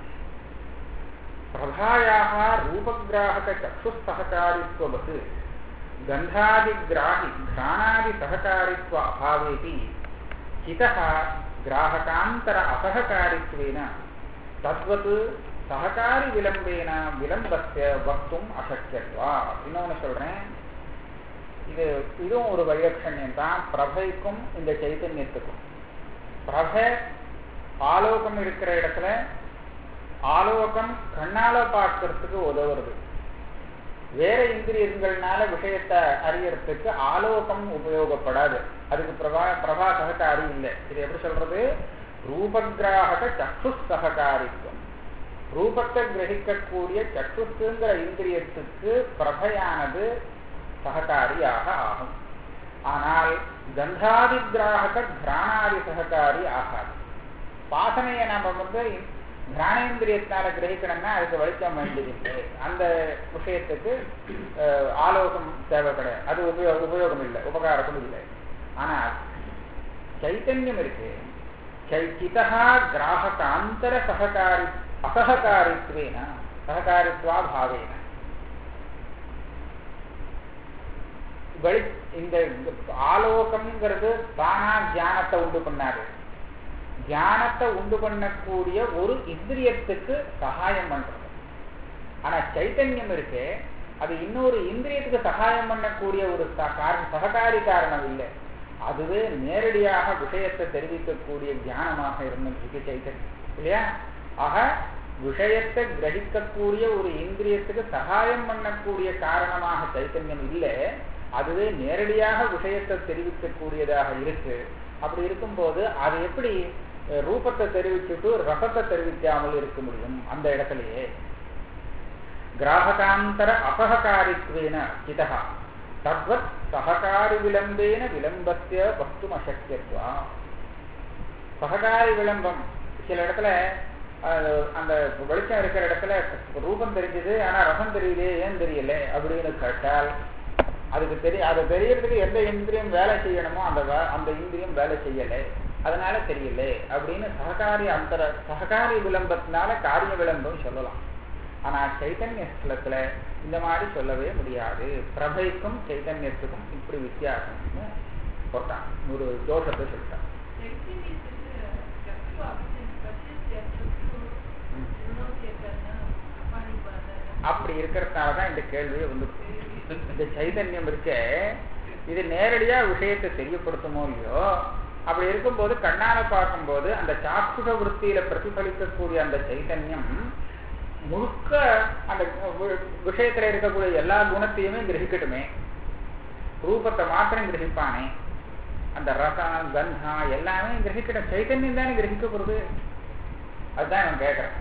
பிரபாயாக ரூபகிராகக சக்ஷுஸ்தகாரித்வவத் கந்தாதிகிராகி கிராணாதி சககாரித்வ அபாவேபி ஹிதः கிராககாந்தர அசககாரித்வேன தத்வத் சககாரி விளம்பேன விளம்பஸ்ய வக்தும் அசக்கியத்வா இன்னொன்னு சொல்றேன் இது இதுவும் ஒரு வைலட்சண்யம் தான் பிரபைக்கும் இந்த சைத்தன்யத்துக்கும் பிரப ஆலோகம் இருக்கிற இடத்துல ஆலோகம் கண்ணால பார்க்கறதுக்கு உதவுறது வேற இந்திரியங்கள்னால விஷயத்தை அறியறதுக்கு ஆலோகம் உபயோகப்படாது அதுக்கு பிரபா பிரபா சககாரி இல்லை இது எப்படி சொல்றது ரூபகிராக சக்ஷு சககாரித்துவம் ரூபத்தை கிரகிக்கக்கூடிய சக்ஷுங்கிற இந்திரியத்துக்கு பிரபையானது சககாரியாக ஆகும் ஆனால் கந்தாதி கிராகக கிராணாதி சககாரி ஆகாது வாசனையை நம்ம வந்து கிராணேந்திரியத்தினால கிரகிக்கணும்னா அதுக்கு வெளிச்சம் வேண்டியதில்லை அந்த விஷயத்துக்கு ஆலோகம் தேவை கிடையாது அது உபயோக உபயோகம் இல்லை உபகாரமும் இல்லை ஆனால் சைத்தன்யம் இருக்கு சைச்சிதா கிராககாந்தர சககாரி அசககாரித்வேன சககாரித்வா பாவேன வெளி இந்த ஆலோகம்ங்கிறது தானா தியானத்தை உண்டு பண்ணாரு தியானத்தை உண்டு பண்ணக்கூடிய ஒரு இந்திரியத்துக்கு சகாயம் பண்றது ஆனா சைத்தன்யம் இருக்கு அது இன்னொரு இந்திரியத்துக்கு சகாயம் பண்ணக்கூடிய ஒரு சககாரி காரணம் இல்லை அதுவே நேரடியாக விஷயத்தை தெரிவிக்கக்கூடிய தியானமாக இருந்திருக்கு சைத்தன்யம் இல்லையா ஆக விஷயத்தை கிரகிக்கக்கூடிய ஒரு இந்திரியத்துக்கு சகாயம் பண்ணக்கூடிய காரணமாக சைத்தன்யம் இல்லை அதுவே நேரடியாக விஷயத்தை தெரிவிக்கக்கூடியதாக இருக்கு அப்படி இருக்கும்போது அது எப்படி ரூபத்தை தெரிவிச்சுட்டு ரசத்தை தெரிவிக்காமல் இருக்க முடியும் அந்த இடத்துலயே கிராககாந்தர அசககாரித்வேன சிதா தத்வத் சககாரி விளம்பேன விளம்பத்திய வஸ்து அசக்கியத்வா சககாரி விளம்பம் சில இடத்துல அஹ், அந்த வெளிச்சம் இருக்கிற இடத்துல ரூபம் தெரிஞ்சது ஆனா ரசம் தெரியலையே ஏன் தெரியல அப்படின்னு கேட்டால் அதுக்கு தெரிய அது தெரியறதுக்கு எந்த இந்திரியம் வேலை செய்யணுமோ அந்த வே- அந்த இந்திரியம் வேலை செய்யலை அதனால தெரியல அப்படின்னு சககாரி அந்தர சககாரி விளம்பத்தினால காரிய விளம்பம் சொல்லலாம் ஆனா சைத்தன்ய ஸ்தலத்துல இந்த மாதிரி சொல்லவே முடியாது பிரபைக்கும் சைத்தன்யத்துக்கும் இப்படி வித்தியாசம்னு போட்டான் ஒரு தோஷத்தை சொல்லிட்டான் அப்படி இருக்கிறதுனால தான் இந்த கேள்வியை வந்து இந்த சைதன்யம் இருக்க இது நேரடியா விஷயத்தை தெரியப்படுத்துமோ இல்லையோ அப்படி இருக்கும்போது கண்ணால பார்க்கும்போது அந்த சாக்குட விற்த்தியில பிரதிபலிக்கக்கூடிய அந்த சைதன்யம் முழுக்க அந்த வி- விஷயத்துல இருக்கக்கூடிய எல்லா குணத்தையுமே கிரகிக்கட்டுமே ரூபத்தை மாத்திரம் கிரகிப்பானே அந்த ரசம் கந்தா எல்லாமே கிரகிக்கட்டும் சைத்தன்யம் தானே கிரகிக்க போறது அதுதான் இவன் கேட்கறான்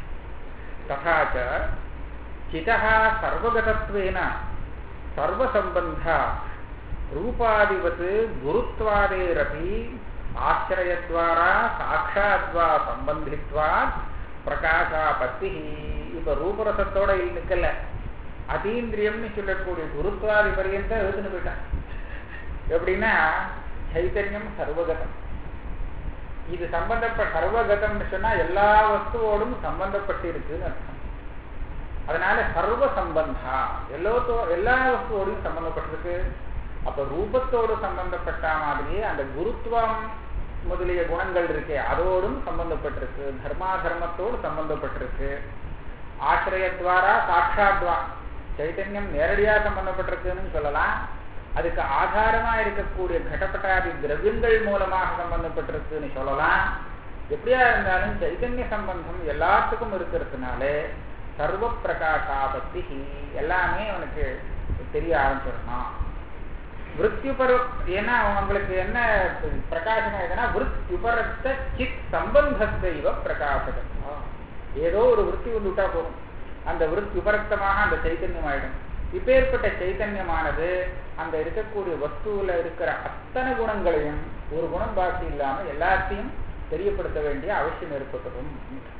ததாச்ச चितः सर्वगतत्वेन सर्वसम्बन्धा रूपादिवत् गुरुत्वादेरपि ஆச்சரியத்வாரா சாட்சாத்வா சம்பந்தித்வாத் பிரகாசாபத்தி இப்ப ரூபரசத்தோட இல் நிக்கல அதீந்திரியம்னு சொல்லக்கூடிய குருத்வாதி பரியந்தம் எழுதுன்னு போயிட்டான் எப்படின்னா சைத்தன்யம் சர்வகதம் இது சம்பந்தப்பட்ட சர்வகதம்னு சொன்னா எல்லா வஸ்துவோடும் சம்பந்தப்பட்டு இருக்குன்னு அர்த்தம் அதனால சர்வ சம்பந்தா எல்லோத்தோ எல்லா வஸ்துவோடையும் சம்பந்தப்பட்டிருக்கு அப்ப ரூபத்தோடு சம்பந்தப்பட்ட மாதிரியே அந்த குருத்துவம் முதலிய குணங்கள் இருக்கே அதோடும் சம்பந்தப்பட்டிருக்கு தர்மா தர்மத்தோடு சம்பந்தப்பட்டிருக்கு ஆசிரியத்வாரா சாட்சாத்வா சைத்தன்யம் நேரடியா சம்பந்தப்பட்டிருக்குன்னு சொல்லலாம் அதுக்கு ஆதாரமா இருக்கக்கூடிய கடப்பட்டாதி திரவியங்கள் மூலமாக சம்பந்தப்பட்டிருக்குன்னு சொல்லலாம் எப்படியா இருந்தாலும் சைத்தன்ய சம்பந்தம் எல்லாத்துக்கும் இருக்கிறதுனால சர்வ பிரகாசாபத்தி எல்லாமே அவனுக்கு தெரிய ஆரம்பிச்சிடணும் விருத்தியுபர ஏன்னா அவங்களுக்கு என்ன பிரகாசம் ஆகுதுன்னா விருத்தியுபரத்த சித் சம்பந்தத்தை இவ பிரகாசகத்தா ஏதோ ஒரு விருத்தி வந்து விட்டா போதும் அந்த விருத்தி உபரக்தமாக அந்த சைத்தன்யம் ஆயிடும் இப்பேற்பட்ட சைத்தன்யமானது அந்த இருக்கக்கூடிய வஸ்துவில் இருக்கிற அத்தனை குணங்களையும் ஒரு குணம் பாக்கி இல்லாம எல்லாத்தையும் தெரியப்படுத்த வேண்டிய அவசியம் ஏற்பட்டதும்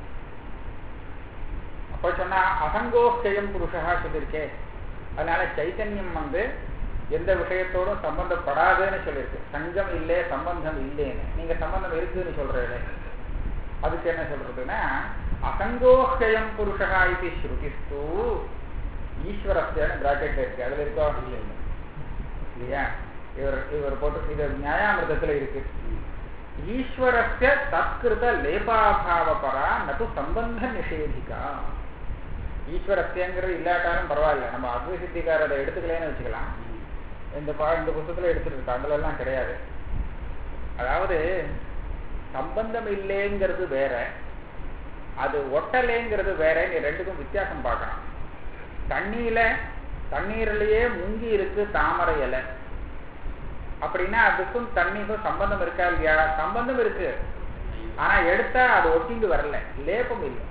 அப்ப சொன்னா அசங்கோஷயம் புருஷா சொல்லியிருக்கே அதனால சைத்தன்யம் வந்து எந்த விஷயத்தோடும் சம்பந்தப்படாதுன்னு சொல்லியிருக்கு சங்கம் இல்லை சம்பந்தம் இல்லைன்னு நீங்க சம்பந்தம் இருக்குன்னு சொல்றீங்க அதுக்கு என்ன சொல்றதுன்னா அசங்கோஷயம் புருஷா இது ஸ்ருதிஸ்து ஈஸ்வரஸ்தான பிராக்கெட்ல இருக்கு அதுல இருக்கா இல்லையா இவர் இவர் போட்டு இது நியாயாமிரதத்துல இருக்கு ஈஸ்வரஸ்ய தத்கிருத லேபாபாவபரா நது சம்பந்த நிஷேதிகா ஈஸ்வரஸ்யங்கிறது இல்லாட்டாலும் பரவாயில்ல நம்ம அத்வை சித்திக்கார அதை எடுத்துக்கலன்னு வச்சுக்கலாம் இந்த பா இந்த புத்தகத்துல எடுத்துருக்கு அதுல எல்லாம் கிடையாது அதாவது சம்பந்தம் இல்லைங்கிறது வேற அது ஒட்டலைங்கிறது வேற நீ ரெண்டுக்கும் வித்தியாசம் பார்க்கணும் தண்ணியில தண்ணீர்லயே முங்கி இருக்கு தாமரை இலை அப்படின்னா அதுக்கும் தண்ணிக்கும் சம்பந்தம் இருக்கா இல்லையா சம்பந்தம் இருக்கு ஆனா எடுத்தா அது ஒட்டிண்டு வரல லேபம் இல்லை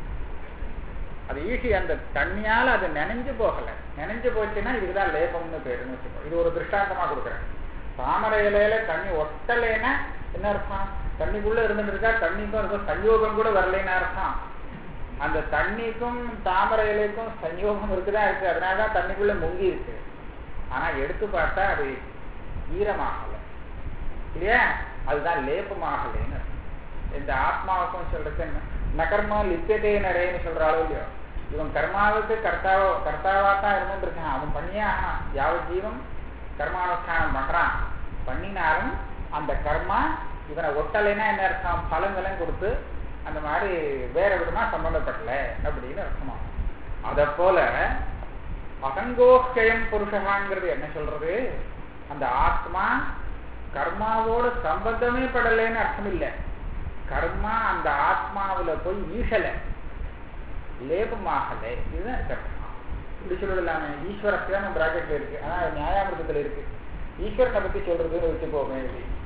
அது ஈஸி அந்த தண்ணியால அது நினைஞ்சு போகல நினைஞ்சு போச்சுன்னா இதுக்குதான் லேபம்னு பேருன்னு வச்சுக்கோ இது ஒரு திருஷ்டாந்தமா கொடுக்குறேன் தாமரை இலையில தண்ணி ஒட்டலைன்னா என்ன அர்த்தம் தண்ணிக்குள்ள இருந்துட்டு இருக்கா தண்ணிக்கும் இருக்கும் சஞ்சோகம் கூட வரலைன்னு அர்த்தம் அந்த தண்ணிக்கும் தாமரை இலைக்கும் சஞ்சோகம் இருக்குதான் இருக்கு அதனாலதான் தண்ணிக்குள்ள முங்கி இருக்கு ஆனா எடுத்து பார்த்தா அது ஈரமாகல இல்லையா அதுதான் லேபமாகலைன்னு அர்த்தம். இந்த ஆத்மாவுக்கும் சொல்றது என்ன நகர்மா லிப்பியதே நரேன்னு சொல்றாளோ இல்லையோ இவன் கர்மாவுக்கு கர்த்தாவோ கர்த்தாவா தான் இருந்துட்டு இருக்கான் அவன் பண்ணியே ஆகணும் யாவ ஜீவன் கர்மானுஷ்டானம் பண்றான் பண்ணினாலும் அந்த கர்மா இவனை ஒட்டலைன்னா என்ன அர்த்தம் பலங்களும் கொடுத்து அந்த மாதிரி வேற விதமா சம்பந்தப்படல அப்படின்னு அர்த்தமாகும் அத போல அசங்கோஷ்டயம் புருஷகாங்கிறது என்ன சொல்றது அந்த ஆத்மா கர்மாவோட சம்பந்தமே படலைன்னு அர்த்தம் இல்லை கர்மா அந்த ஆத்மாவுல போய் ஈசல லேபமாகல இதுதான் கர்மா இப்படி சொல்லலாமே ஈஸ்வரஸ்தான பிராக்கெட்ல இருக்கு ஆனா அது நியாயாமிரதத்துல இருக்கு ஈஸ்வரனை பத்தி சொல்றதுன்னு வச்சுக்கோமே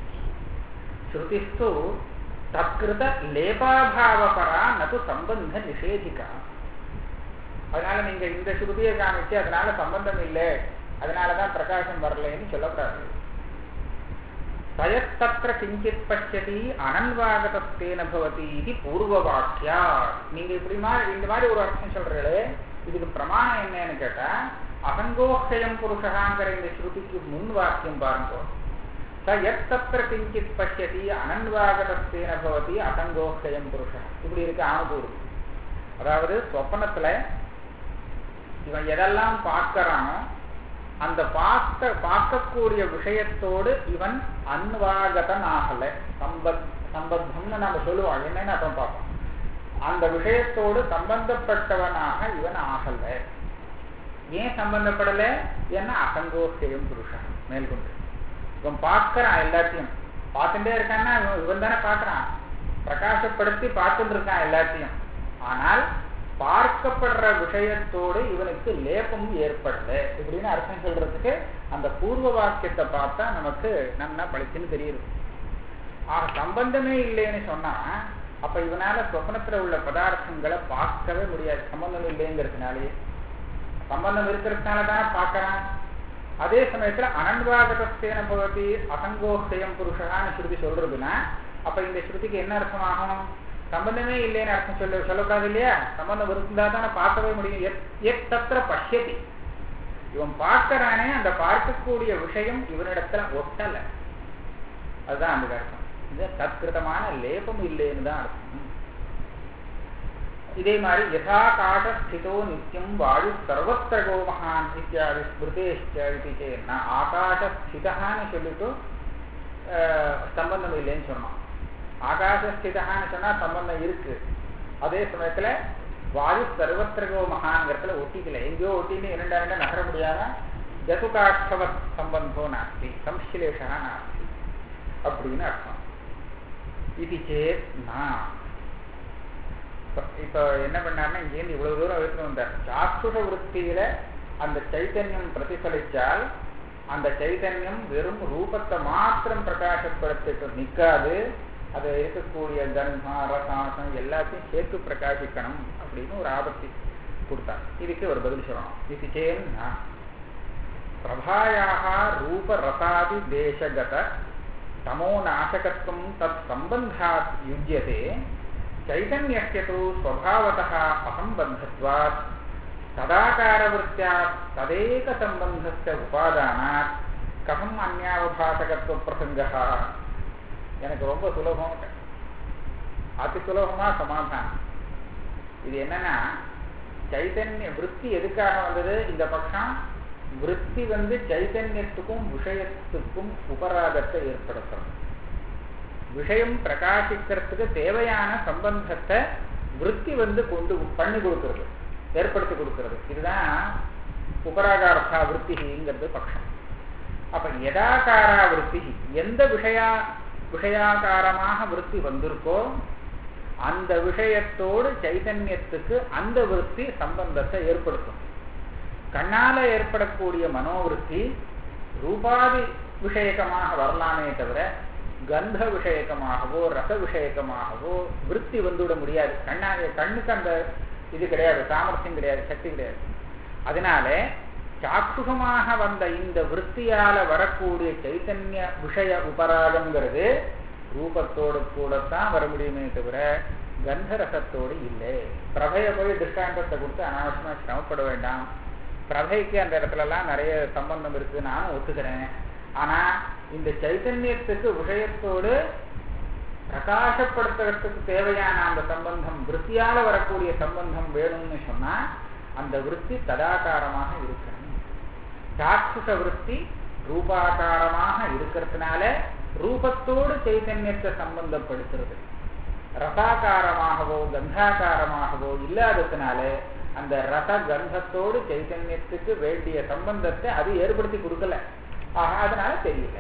ஸ்ருதிஸ்து தத்கிருத லேபாபாவபரா நது சம்பந்த நிஷேதிகா அதனால நீங்க இந்த ஸ்ருதியை காமிச்சு அதனால சம்பந்தம் இல்லை அதனாலதான் பிரகாசம் வரலைன்னு சொல்லக்கூடாது சயத்தத்திர கிஞ்சித் பசியதி அனன்வாகதஸ்தேன பவதி இது பூர்வவாக்கியா நீங்க இப்படி மாதிரி இந்த மாதிரி ஒரு அர்த்தம் சொல்றீங்களே இதுக்கு பிரமாணம் என்னன்னு கேட்டா அசங்கோஷயம் புருஷகாங்கிற இந்த ஸ்ருதிக்கு முன் வாக்கியம் பாருங்க ச எத்தத்திர கிஞ்சித் பசியதி அனன்வாகதஸ்தேன பவதி அசங்கோஷயம் புருஷா இப்படி இருக்கு ஆணுபூர்வம் அதாவது சொப்பனத்துல இவன் எதெல்லாம் பார்க்கறானோ அந்த பார்க்க பார்க்கக்கூடிய விஷயத்தோடு இவன் அன்வாகதன் ஆகல சம்பத் சம்பத்தம்னு நம்ம சொல்லுவோம் என்னன்னு அப்புறம் பார்ப்போம் அந்த விஷயத்தோடு சம்பந்தப்பட்டவனாக இவன் ஆகல ஏன் சம்பந்தப்படல ஏன்னா அசங்கோஷயம் புருஷன் மேல்கொண்டு இவன் பார்க்கறான் எல்லாத்தையும் பார்த்துட்டே இருக்கான்னா இவன் இவன் தானே பார்க்கறான் பிரகாசப்படுத்தி பார்த்துட்டு இருக்கான் எல்லாத்தையும் ஆனால் பார்க்கப்படுற விஷயத்தோடு இவனுக்கு லேபம் ஏற்படல இப்படின்னு அர்த்தம் சொல்றதுக்கு அந்த பூர்வ வாக்கியத்தை பார்த்தா நமக்கு நல்லா பளிச்சுன்னு தெரியுது ஆக சம்பந்தமே இல்லைன்னு சொன்னா அப்ப இவனால சொப்னத்துல உள்ள பதார்த்தங்களை பார்க்கவே முடியாது சம்பந்தம் இல்லைங்கிறதுனாலே சம்பந்தம் இருக்கிறதுனால தான் பார்க்கறான் அதே சமயத்துல அனன்வாகதஸ்தேன பவதி அசங்கோஷயம் புருஷகான்னு ஸ்ருதி சொல்றதுன்னா அப்ப இந்த ஸ்ருதிக்கு என்ன அர்த்தமாகும் சம்பந்தமே இல்லைன்னு அர்த்தம் சொல்ல சொல்லக்கூடாது இல்லையா சம்பந்தம் இருந்தா தானே பார்க்கவே முடியும் எத் எத் தத்திர பஷ்யதி இவன் பார்க்கறானே அந்த பார்க்கக்கூடிய விஷயம் இவனிடத்துல ஒட்டல அதுதான் அந்த அர்த்தம் இது தத்கிருதமான லேபம் இல்லைன்னு தான் அர்த்தம் இதே மாதிரி யதாகாச ஸ்திதோ நித்தியம் வாயு சர்வத்திரகோ மகான் இத்தியாதி ஸ்மிருதேஷ்ட இது சேன்னா ஆகாச ஸ்திதான்னு சொல்லிட்டு சம்பந்தம் இல்லைன்னு சொன்னான் ஆகாச ஸ்திதான்னு சொன்னா சம்பந்தம் இருக்கு அதே சமயத்துல வாயு சர்வத்திரகோ மகான்கிறதுல ஒட்டிக்கல எங்கேயோ ஒட்டின்னு இரண்டா ரெண்டா நகர முடியாம ஜசுகாட்சவத் சம்பந்தோ நாஸ்தி சம்ஸ்லேஷா நாஸ்தி அப்படின்னு அர்த்தம் இது சேத் நான் இப்ப என்ன பண்ணாருன்னா இங்கேருந்து இவ்வளவு தூரம் எடுத்துட்டு வந்தார் சாட்சுஷ விற்பியில அந்த சைத்தன்யம் பிரதிபலிச்சால் அந்த சைத்தன்யம் வெறும் ரூபத்தை மாத்திரம் பிரகாசப்படுத்திட்டு நிற்காது அது இருக்கக்கூடிய கன்மா ரசாசம் எல்லாத்தையும் சேர்த்து பிரகாசிக்கணும் அப்படின்னு ஒரு ஆபத்தி கொடுத்தார் இதுக்கு ஒரு பதில் சொல்லணும் இது சேன்னா பிரபாயாக ரூப ரசாதி தேசகத தமோ நாசகத்துவம் தத் சம்பந்தாத் யுஜ்யதே चैतन्यस्य तु स्वभावतः असम्बन्धत्वात् तदाकारवृत्त्यात् तदेकसम्बन्धस्य उपादानात् कथम् अन्यावभाषकत्वप्रसङ्गः எனக்கு ரொம்ப சுலபம் அதி சுலபமா சமாதானம் இது என்னன்னா சைத்தன்ய விற்பி எதுக்காக வந்தது இந்த பட்சம் விற்பி வந்து சைத்தன்யத்துக்கும் விஷயத்துக்கும் உபராகத்தை ஏற்படுத்துறது விஷயம் பிரகாசிக்கிறதுக்கு தேவையான சம்பந்தத்தை விற்பி வந்து கொண்டு பண்ணி கொடுக்கிறது ஏற்படுத்தி கொடுக்கிறது இதுதான் உபராகார்த்தா விற்பிங்கிறது பட்சம் அப்ப எதாகாரா விற்பி எந்த விஷயா விஷயாகாரமாக விற்பி வந்திருக்கோ அந்த விஷயத்தோடு சைதன்யத்துக்கு அந்த விற்பி சம்பந்தத்தை ஏற்படுத்தும் கண்ணால ஏற்படக்கூடிய மனோவிருத்தி ரூபாதி விஷயக்கமாக வரலாமே தவிர கந்த விஷயக்கமாகவோ ரச விஷயக்கமாகவோ விற்பி வந்துவிட முடியாது கண்ணா கண்ணுக்கு அந்த இது கிடையாது சாமர்த்தியம் கிடையாது சக்தி கிடையாது அதனால சாட்சுகமாக வந்த இந்த விற்த்தியால வரக்கூடிய சைத்தன்ய விஷய உபராகங்கிறது ரூபத்தோடு கூடத்தான் வர முடியுமே தவிர கந்தரசத்தோடு இல்லை பிரபைய போய் திருஷ்டாந்தத்தை கொடுத்து அனாவசியமா சிரமப்பட வேண்டாம் பிரபைக்கு அந்த இடத்துலலாம் நிறைய சம்பந்தம் இருக்கு நானும் ஒத்துக்கிறேன் ஆனா இந்த சைத்தன்யத்துக்கு விஷயத்தோடு பிரகாசப்படுத்துறதுக்கு தேவையான அந்த சம்பந்தம் விற்த்தியால வரக்கூடிய சம்பந்தம் வேணும்னு சொன்னா அந்த விற்பி ததாகாரமாக இருக்கணும் சாட்சுஷ விற்பி ரூபாகாரமாக இருக்கிறதுனால ரூபத்தோடு சைத்தன்யத்தை சம்பந்தப்படுத்துறது ரசாகாரமாகவோ கந்தாகாரமாகவோ இல்லாததுனால அந்த ரச கந்தத்தோடு சைத்தன்யத்துக்கு வேண்டிய சம்பந்தத்தை அது ஏற்படுத்தி கொடுக்கல ஆக அதனால தெரியல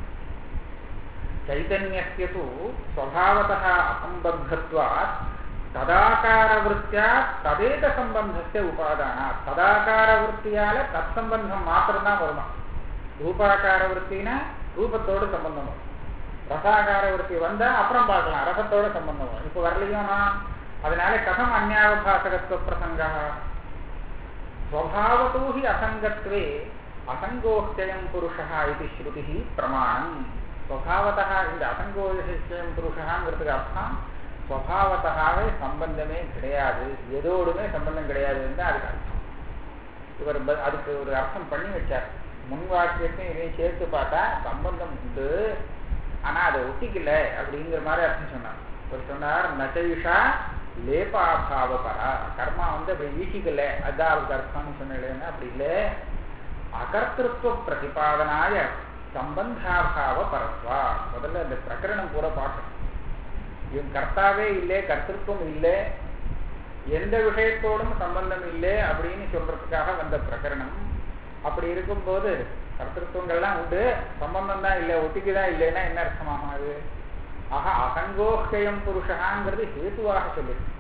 चैतन्यस्य तु स्वभावतः असम्बद्धत्वात् तदाकारवृत्त्या तदेकसम्बन्धस्य उपादानात् तदाकारवृत्तियाல தற்சம்பந்தம் மாத்திரம்தான் வருமா ரூபாக்கார விற்த்தினா ரூபத்தோடு சம்பந்தம் வரும் ரசாகார விற்பி வந்தா அப்புறம் பார்க்கலாம் ரசத்தோட சம்பந்தம் வரும் இப்போ வரலையோனா அதனால கதம் அந்யாவபாசகத்துவ பிரசங்கா ஸ்வபாவத்தோ ஹி அசங்கத்வே அசங்கோக்தயம் புருஷா இது ஸ்ருதி பிரமாணம் ஸ்வபாவத்தா இந்த அசங்கோஷம் புருஷாங்கிறதுக்கு அர்த்தம் ஸ்வபாவத்தாவே சம்பந்தமே கிடையாது எதோடுமே சம்பந்தம் கிடையாதுன்னு தான் அதுக்கு அர்த்தம் இவர் ப- அதுக்கு ஒரு அர்த்தம் பண்ணி வச்சார் முன் வாக்கியத்தையும் இதையும் சேர்த்து பார்த்தா சம்பந்தம் உண்டு ஆனா அதை ஒட்டிக்கல அப்படிங்கிற மாதிரி அர்த்தம் சொன்னார் இவர் சொன்னார் நச்சயுஷா லேபாபாவ பரா கர்மா வந்து அப்படி வீசிக்கல அதான் அவருக்கு அர்த்தம்னு சொன்னேன் அப்படி இல்லை அகர்த்திருவ பிரதிபாதனாய சம்பந்தாபாவ பரத்வா முதல்ல இந்த பிரகரணம் பூரா பார்க்கணும் இவன் கர்த்தாவே இல்லை கர்த்திருவம் இல்லை எந்த விஷயத்தோடும் சம்பந்தம் இல்லை அப்படின்னு சொல்றதுக்காக வந்த பிரகரணம் அப்படி இருக்கும்போது கர்த்திருவங்கள்லாம் உண்டு சம்பந்தம் தான் இல்லை ஒட்டிக்கு தான் இல்லைன்னா என்ன அர்த்தமாகும் அது ஆக அசங்கோஹயம் புருஷகாங்கிறது ஹேதுவாக சொல்லிருக்கு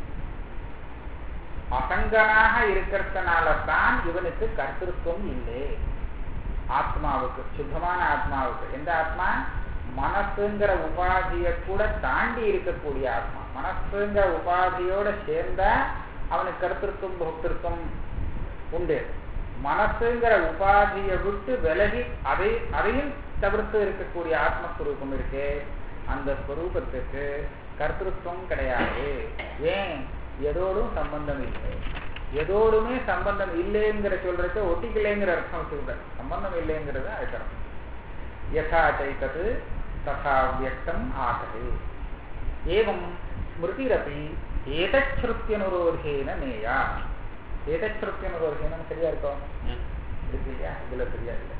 அசங்கனாக இருக்கிறதுனால தான் இவனுக்கு கர்த்திருவம் இல்லை ஆத்மாவுக்கு சுத்தமான ஆத்மாவுக்கு எந்த ஆத்மா மனசுங்கிற உபாதியை கூட தாண்டி இருக்கக்கூடிய ஆத்மா மனசுங்கிற உபாதியோட சேர்ந்தா அவனுக்கு கருத்திருக்கும் போக்திருக்கும் உண்டு மனசுங்கிற உபாதியை விட்டு விலகி அதை அதையும் தவிர்த்து இருக்கக்கூடிய ஆத்மஸ்வரூபம் இருக்கு அந்த ஸ்வரூபத்துக்கு கர்த்திருவம் கிடையாது ஏன் எதோடும் சம்பந்தம் இல்லை எதோடுமே சம்பந்தம் இல்லைங்கிற சொல்றதுக்கு ஒட்டிக்கலைங்கிற அர்த்தம் சொல்ற சம்பந்தம் இல்லைங்கிறது அர்த்தம் யதா சைத்தது ததா வியக்தம் ஆகவே ஏவம் ஸ்மிருதிரப்பி ஏதச்ருத்தியனுரோதேன நேயா ஏதச்ருத்தியனுரோதேனம் சரியா இருக்கும் இருக்கு இல்லையா இதுல சரியா இல்லை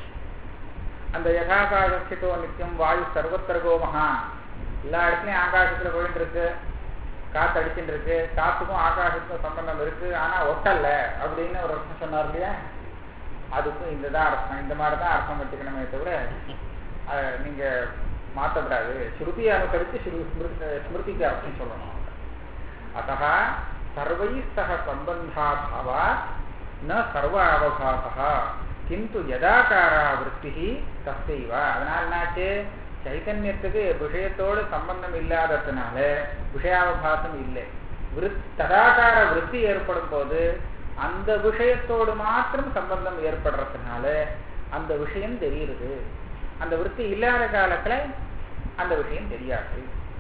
அந்த யதாகாசித்தோ நித்தியம் வாயு சர்வத்திரகோ மகான் எல்லா இடத்துலயும் ஆகாசத்துல போயிட்டு இருக்கு காத்து அடிச்சுட்டு இருக்கு காத்துக்கும் ஆகாசத்துக்கும் சம்பந்தம் இருக்கு ஆனா ஒட்டல்ல அப்படின்னு ஒரு அர்த்தம் சொன்னார் இல்லையா அதுக்கும் இதுதான் அர்த்தம் இந்த மாதிரி தான் அர்த்தம் வச்சுக்கணுமே தவிர அஹ், நீங்க மாற்றக்கூடாது ஸ்ருதியை அனுசரித்து ஸ்ரு- ஸ்மிருதி- ஸ்மிருதிக்கு அர்த்தம் சொல்லணும் அத்தः சர்வைः सह सम्बन्धाभावात् न सर्व அவபாசः கிந்து யதாகாரா விற்த்தி தஸ்தைவ அதனால என்னாச்சு சைத்தன்யத்துக்கு விஷயத்தோடு சம்பந்தம் இல்லாததுனால விஷயாவபாசம் இல்லை விருத் ததாகார விருத்தி ஏற்படும் போது அந்த விஷயத்தோடு மாத்திரம் சம்பந்தம் ஏற்படுறதுனால அந்த விஷயம் தெரியுது அந்த விருத்தி இல்லாத காலத்துல அந்த விஷயம் தெரியாது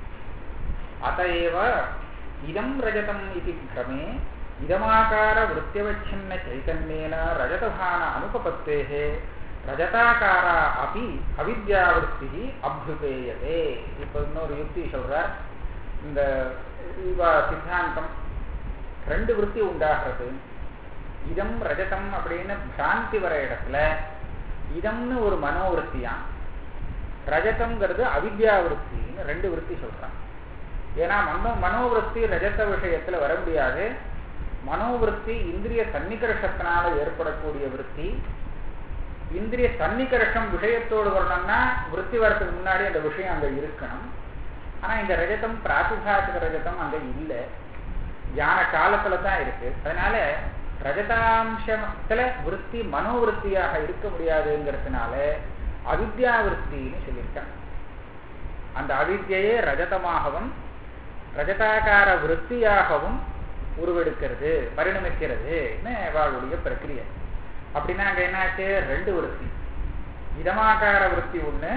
அத்தஏவ இதம் ரஜதம் இது பிரமே இதமாகார விருத்தியவச்சின்ன சைத்தன்யேன ரஜதபான அனுபபத்தேः ரஜதாகாரா அபி அவித்யாவிருத்தி அபியுபேயதே இப்போ இன்னொரு யுக்தி சொல்றார் இந்த இவ சித்தாந்தம் ரெண்டு விருத்தி உண்டாகிறது இதம் ரஜதம் அப்படின்னு பிராந்தி வர இடத்துல இதம்னு ஒரு மனோவிருத்தியாம் ரஜதம்ங்கிறது அவித்யாவிருத்தின்னு ரெண்டு விருத்தி சொல்றான் ஏன்னா மனோ மனோவிருத்தி ரஜத விஷயத்துல வர முடியாது மனோவிருத்தி இந்திரிய சன்னிகர்ஷத்தினால ஏற்படக்கூடிய விருத்தி இந்திரிய சன்னிகர்ஷம் விஷயத்தோடு வரணும்னா விருத்தி வரதுக்கு முன்னாடி அந்த விஷயம் அங்க இருக்கணும் ஆனா இந்த ரஜதம் பிராத்திபாசிக ரஜதம் அங்க இல்லை ஞான காலத்துல தான் இருக்கு அதனால ரஜதாம்சத்துல விருத்தி மனோவிருத்தியாக இருக்க முடியாதுங்கிறதுனால அவித்யாவிருத்தின்னு சொல்லியிருக்காங்க அந்த அவித்யையே ரஜதமாகவும் ரஜதாகார விருத்தியாகவும் உருவெடுக்கிறது பரிணமிக்கிறது அவளுடைய பிரக்கிரியை அப்படின்னா அங்க என்னாச்சு ரெண்டு விருத்தி இதமாகார விருத்தி ஒண்ணு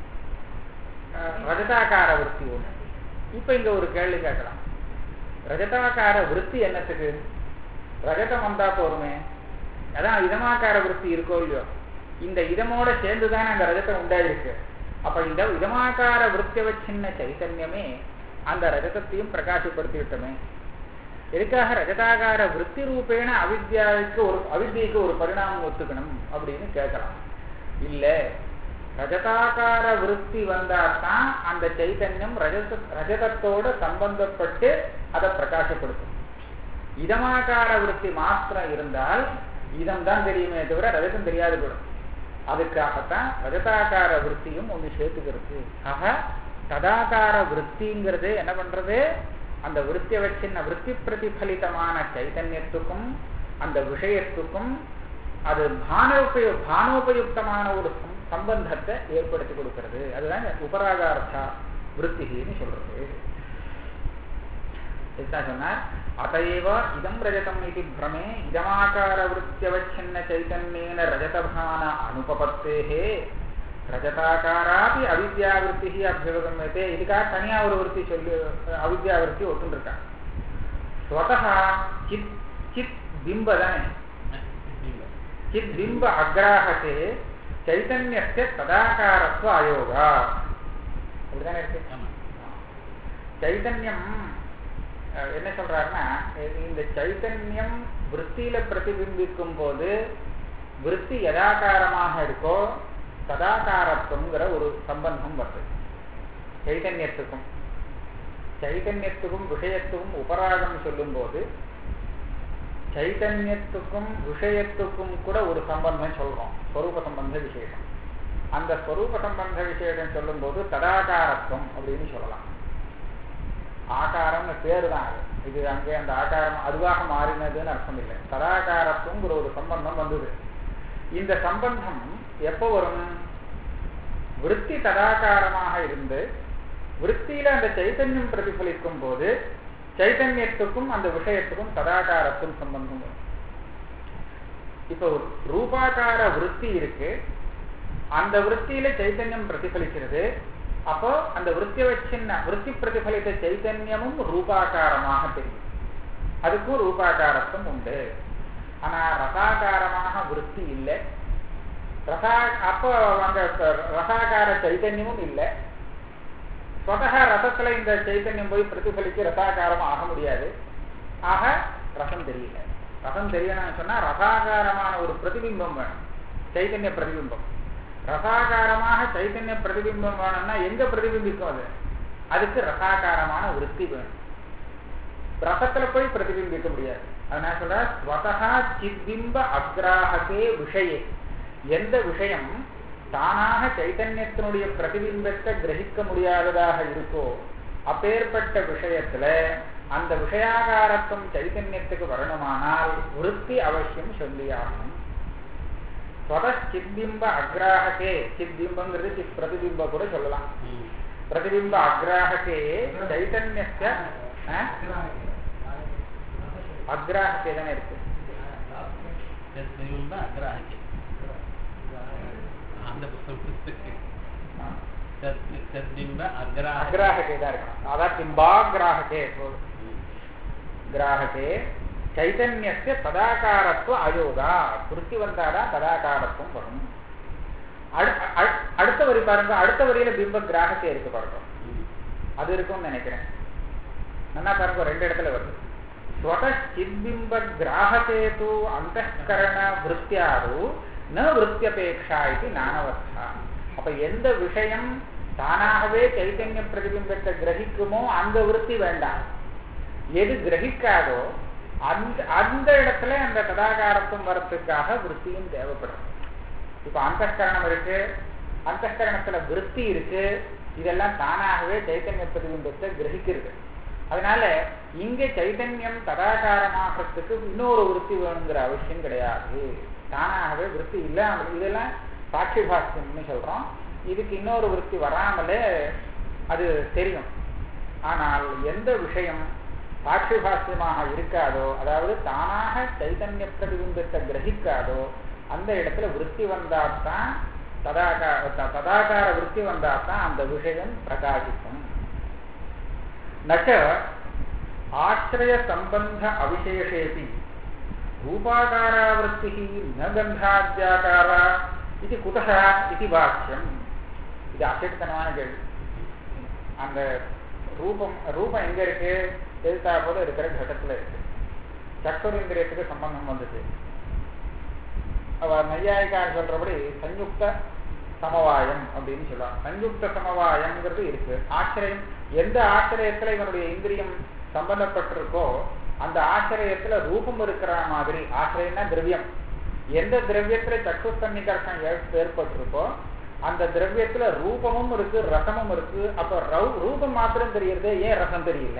அஹ், ரஜதாகார விருத்தி ஒண்ணு இப்ப இங்க ஒரு கேள்வி கேட்கலாம் ரஜதாகார விருத்தி என்னத்துக்கு ரஜதம் வந்தா போருமே அதான் இதமாக்கார விருத்தி இருக்கோ இல்லையோ இந்த இதமோட சேர்ந்துதான் அந்த ரஜதம் உண்டாயிருக்கு அப்ப இந்த இதமாக்கார விருத்தியவச்சின்ன சைத்தன்யமே அந்த ரஜதத்தையும் பிரகாசப்படுத்தி விட்டோமே எதுக்காக ரஜதாகார விருத்தி ரூபேண அவித்யாவுக்கு ஒரு அவித்யைக்கு ஒரு பரிணாமம் ஒத்துக்கணும் அப்படின்னு கேட்கலாம் இல்ல ரஜதாகார விருத்தி வந்தாதான் அந்த சைத்தன்யம் ரஜத ரஜதத்தோட சம்பந்தப்பட்டு அதை பிரகாசப்படுத்தும் இதமாகார விருத்தி மாத்திரம் இருந்தால் இதம் தான் தெரியுமே தவிர ரஜதம் தெரியாது போடும் அதுக்காகத்தான் ரஜதாகார விருத்தியும் ஒன்று சேர்த்துக்கிறது ஆக ததாகார விருத்திங்கிறது என்ன பண்றது அந்த விருத்தியை வச்சின்ன விருத்தி பிரதிபலிதமான சைதன்யத்துக்கும் அந்த விஷயத்துக்கும் அது பானோபயு பானோபயுக்தமான ஒரு சம்- சம்பந்தத்தை ஏற்படுத்தி கொடுக்கிறது அதுதான் உபராகார்த்தா விருத்தின்னு சொல்றது இதுதான் சொன்னார் அதைவ இதம் ரஜதம் இது பிரமே இதமாகார விருத்தியவச்சின்ன சைதன்யேன ரஜதபான அனுபபத்தேகே ரஜதாக்காராபி அவித்யாவிருத்தி அபியுகமேதே இதுக்காக தனியா ஒரு விருத்தி சொல்லி அவித்யாவிருத்தி ஒத்துருக்காங்க ஸ்வதா சித் சித் பிம்ப தானே சித் பிம்ப அக்ராஹத்தே சைதன்யஸ்ய ததாகாரத்துவ அயோகா அப்படிதானே இருக்கு ஆமா சைதன்யம் அஹ், என்ன சொல்றாருன்னா இ- இந்த சைதன்யம் விற்த்தியில பிரதிபிம்பிக்கும் போது விற்பி யதாகாரமாக இருக்கோ சதாகாரத்துவங்கிற ஒரு சம்பந்தம் வருது சைதன்யத்துக்கும் சைதன்யத்துக்கும் விஷயத்துக்கும் உபராகம் சொல்லும்போது சைதன்யத்துக்கும் விஷயத்துக்கும் கூட ஒரு சம்பந்தம் சொல்றோம் ஸ்வரூப சம்பந்த விசேஷம் அந்த ஸ்வரூப சம்பந்த விசேஷம் சொல்லும்போது ததாகாரத்துவம் அப்படின்னு சொல்லலாம் ஆகாரம்னு பேரு தான் அது இது அங்கே அந்த ஆகாரம் அதுவாக மாறினதுன்னு அர்த்தம் இல்லை ததாகாரத்துவங்கிற ஒரு சம்பந்தம் வந்தது இந்த சம்பந்தம் எப்போ வரும் விருத்தி ததாகாரமாக இருந்து விருத்தியில அந்த சைத்தன்யம் பிரதிபலிக்கும் போது சைத்தன்யத்துக்கும் அந்த விஷயத்துக்கும் ததாகாரத்துக்கும் சம்பந்தம் வரும் இப்போ ரூபாகார விருத்தி இருக்கு அந்த விருத்தியில சைத்தன்யம் பிரதிபலிக்கிறது அப்போ அந்த விருத்திய வச்சின்ன விருத்தி பிரதிபலித்த சைத்தன்யமும் ரூபாகாரமாக தெரியும் அதுக்கும் ரூபாகாரத்துவம் உண்டு ஆனா ரசாகாரமாக விருத்தி இல்லை ரசா அப்போ அந்த ரசாகார சைத்தன்யமும் இல்லை ஸ்வதக ரசத்துல இந்த சைத்தன்யம் போய் பிரதிபலிச்சு ரசாகாரம் ஆக முடியாது ஆக ரசம் தெரியல ரசம் தெரியணும்னு சொன்னா ரசாகாரமான ஒரு பிரதிபிம்பம் வேணும் சைத்தன்ய பிரதிபிம்பம் ரசாகாரமாக சைத்தன்ய பிரதிபிம்பம் வேணும்னா எங்க பிரதிபிம்பிக்கும் அது அதுக்கு ரசாகாரமான விருத்தி வேணும் ரசத்துல போய் பிரதிபிம்பிக்க முடியாது அதனால சொல்ற ஸ்வதா சித்பிம்ப அக்ராஹகே விஷயே எந்த விஷயம் தானாக சைத்தன்யத்தினுடைய பிரதிபிம்பத்தை கிரகிக்க முடியாததாக இருக்கோ அப்பேற்பட்ட விஷயத்துல அந்த விஷயாகாரத்துவம் சைத்தன்யத்துக்கு வரணுமானால் விருத்தி அவசியம் சொல்லியாகணும் சித்பிம்ப அக்ராஹகே சித்பிம்பங்கிறது சித் பிரதிபிம்ப கூட சொல்லலாம் ம். பிரதிபிம்ப அக்ராஹகே சைத்தன்யஸ்ய ஆ? அக்ராஹகே தானே இருக்கு தத்பிம்ப அக்ராஹகே அந்த புஸ்தகம் ஆ. தத் தத்பிம்ப அக்ராஹகே அக்ராஹகே தான் இருக்கணும் அதான் பிம்பாகிராஹகே ம். கிராஹகே சைதன்யஸ்ய ததாகாரத்துவ அயோகா திருப்தி வந்தாதான் ததாகாரத்துவம் வரும் அடு- அடு- அடுத்த வரி பாருங்க அடுத்த வரியில பிம்ப கிராகக்கே இருக்கு பாருங்க ம். அது இருக்கும்னு நினைக்கிறேன் நல்லா பாருங்க ரெண்டு இடத்துல வருது ஸ்வதச்சித்பிம்ப கிராககேது அந்தகரண விற்த்தியாரு ந விற்த்தியபேட்சா இது நானவஸ்தா அப்ப எந்த விஷயம் தானாகவே சைத்தன்ய பிரதிபிம்பத்தை கிரகிக்குமோ அந்த விருத்தி வேண்டாம் எது கிரகிக்காதோ அந்த அந்த இடத்துல அந்த ததாகாரத்துவம் வரத்துக்காக விருத்தியும் தேவைப்படும் இப்ப அந்தகரணம் இருக்கு அந்தகரணத்துல விருத்தி இருக்கு இதெல்லாம் தானாகவே சைத்தன்ய பிரதிபிம்பத்தை கிரகிக்கிறது அதனால இங்க சைத்தன்யம் ததாகாரமாகறதுக்கு இன்னொரு விருத்தி வேணுங்கிற அவசியம் கிடையாது தானாகவே விருத்தி இல்லாமல் இதெல்லாம் சாட்சி பாஷ்யம்னு சொல்றோம் இதுக்கு இன்னொரு விருத்தி வராமலே அது தெரியும் ஆனால் எந்த விஷயம் சாட்சி பாஷ்யமாக இருக்காதோ அதாவது தானாக சைத்தன்ய பிரதிபிம்பத்தை கிரகிக்காதோ அந்த இடத்துல விருத்தி வந்தாத்தான் ததாகார த- ததாகார விருத்தி வந்தாத்தான் அந்த விஷயம் பிரகாசிக்கும் நச்ச ஆசிரய சம்பந்த அவிசேஷேபி ரூபாகாராவருத்தி ந கந்தாத்யாகாரா இது குதः இது வாக்கியம் இது அசட்டுத்தனமான கேள்வி அந்த ரூபம் ரூபம் எங்க இருக்கு எழுத்தா போல இருக்கிற கடத்துல இருக்கு சக்கரேந்திரியத்துக்கு சம்பந்தம் வந்துச்சு அவ நையாயிக்கார் சொல்றபடி சஞ்சுக்த சமவாயம் அப்படின்னு சொல்லுவாங்க சஞ்சுக்த சமவாயம்ங்கிறது இருக்கு ஆச்சரியம் எந்த ஆச்சரியத்துல இவனுடைய இந்திரியம் சம்பந்தப்பட்டிருக்கோ அந்த ஆச்சரியத்துல ரூபம் இருக்கிற மாதிரி ஆச்சரியம்னா திரவியம் எந்த திரவியத்துல சக்கு சன்னிகர்ஷம் ஏற்பட்டிருக்கோ அந்த திரவியத்துல ரூபமும் இருக்கு ரசமும் இருக்கு அப்ப ரவு- ரூபம் மாத்திரம் தெரியுது ஏன் ரசம் தெரியல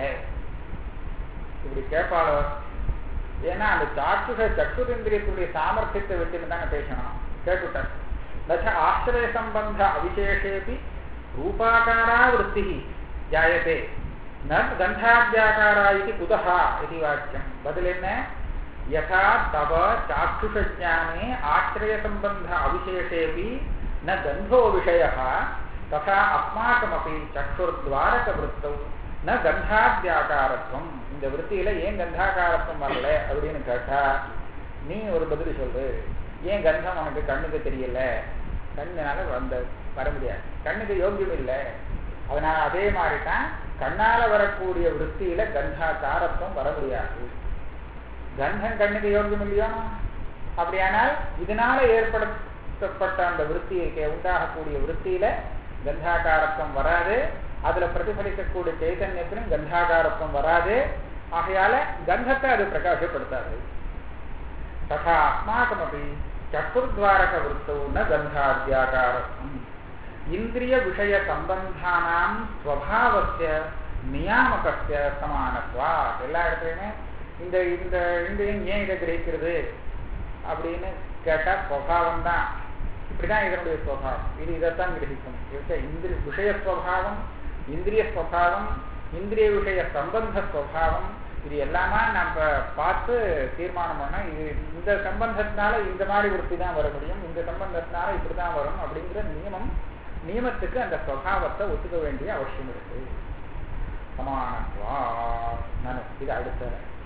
இப்படி கேட்பாளோ ஏன்னா அந்த சாட்சுக சக்ஷுரேந்திரியத்துடைய சாமர்த்தியத்தை வச்சுன்னு தானே பேசணும் கேட்டுட்டார் தச ஆசிரய சம்பந்த அவிசேஷேபி ரூபாகாரா விற்பி ஜாயதே ந கந்தாத்யாகாரா இது குதஹா இது வாக்கியம் பதில் என்ன யதா தவ சாक्षुषज्ञाने ஆசிரய சம்பந்த அவிசேஷேபி ந கந்தோ விஷய ததா அஸ்மாக்கமபி சக்ஷுர்த்வாரக விருத்தௌ ந கந்தாத்தியாகாரத்துவம் இந்த விருத்தியில ஏன் கந்தாகாரத்துவம் வரல அப்படின்னு கேட்டா நீ ஒரு பதில் சொல்லு ஏன் கந்தம் உனக்கு கண்ணுக்கு தெரியல கண்ணுனால வந்த வர முடியாது கண்ணுக்கு யோகியம் இல்லை அதனால அதே மாதிரி தான் கண்ணால வரக்கூடிய விருத்தியில கந்தாகாரத்துவம் வர முடியாது கந்தம் கண்ணுக்கு யோகியம் இல்லையோ அப்படியானால் இதனால ஏற்படுத்தப்பட்ட அந்த விருத்தி இருக்க உண்டாகக்கூடிய விருத்தியில கந்தாகாரத்துவம் வராது அதுல பிரதிபலிக்கக்கூடிய சைதன்யத்திலும் கந்தாகாரத்துவம் வராது ஆகையால கந்தத்தை அது பிரகாசப்படுத்தாது ததா அஸ்மாக்கமபி சத்துர்த்வாரக விருத்தோ ந கந்தாத்தியாகாரத்துவம் இந்திரிய விஷய சம்பந்தானாம் ஸ்வபாவசிய நியாமகசிய சமானத்வா எல்லா இடத்துலையுமே இந்த இந்த இந்திரியம் ஏன் இதை கிரகிக்கிறது அப்படின்னு கேட்டா ஸ்வபாவம் தான் இப்படிதான் இதனுடைய ஸ்வபாவம் இது இதைத்தான் கிரகிக்கும் இருக்க இந்திரி விஷய ஸ்வபாவம் இந்திரிய ஸ்வபாவம் இந்திரிய விஷய சம்பந்த ஸ்வபாவம் இது எல்லாமே நம்ம பார்த்து தீர்மானம் பண்ணா இது இந்த சம்பந்தத்தினால இந்த மாதிரி விருத்தி தான் வர முடியும் இந்த சம்பந்தத்தினால இப்படிதான் வரும் அப்படிங்கிற நியமம் நியமத்துக்கு அந்த ஸ்வபாவத்தை ஒத்துக்க வேண்டிய அவசியம் இருக்கு சமானத்வா நான் இது அடுத்த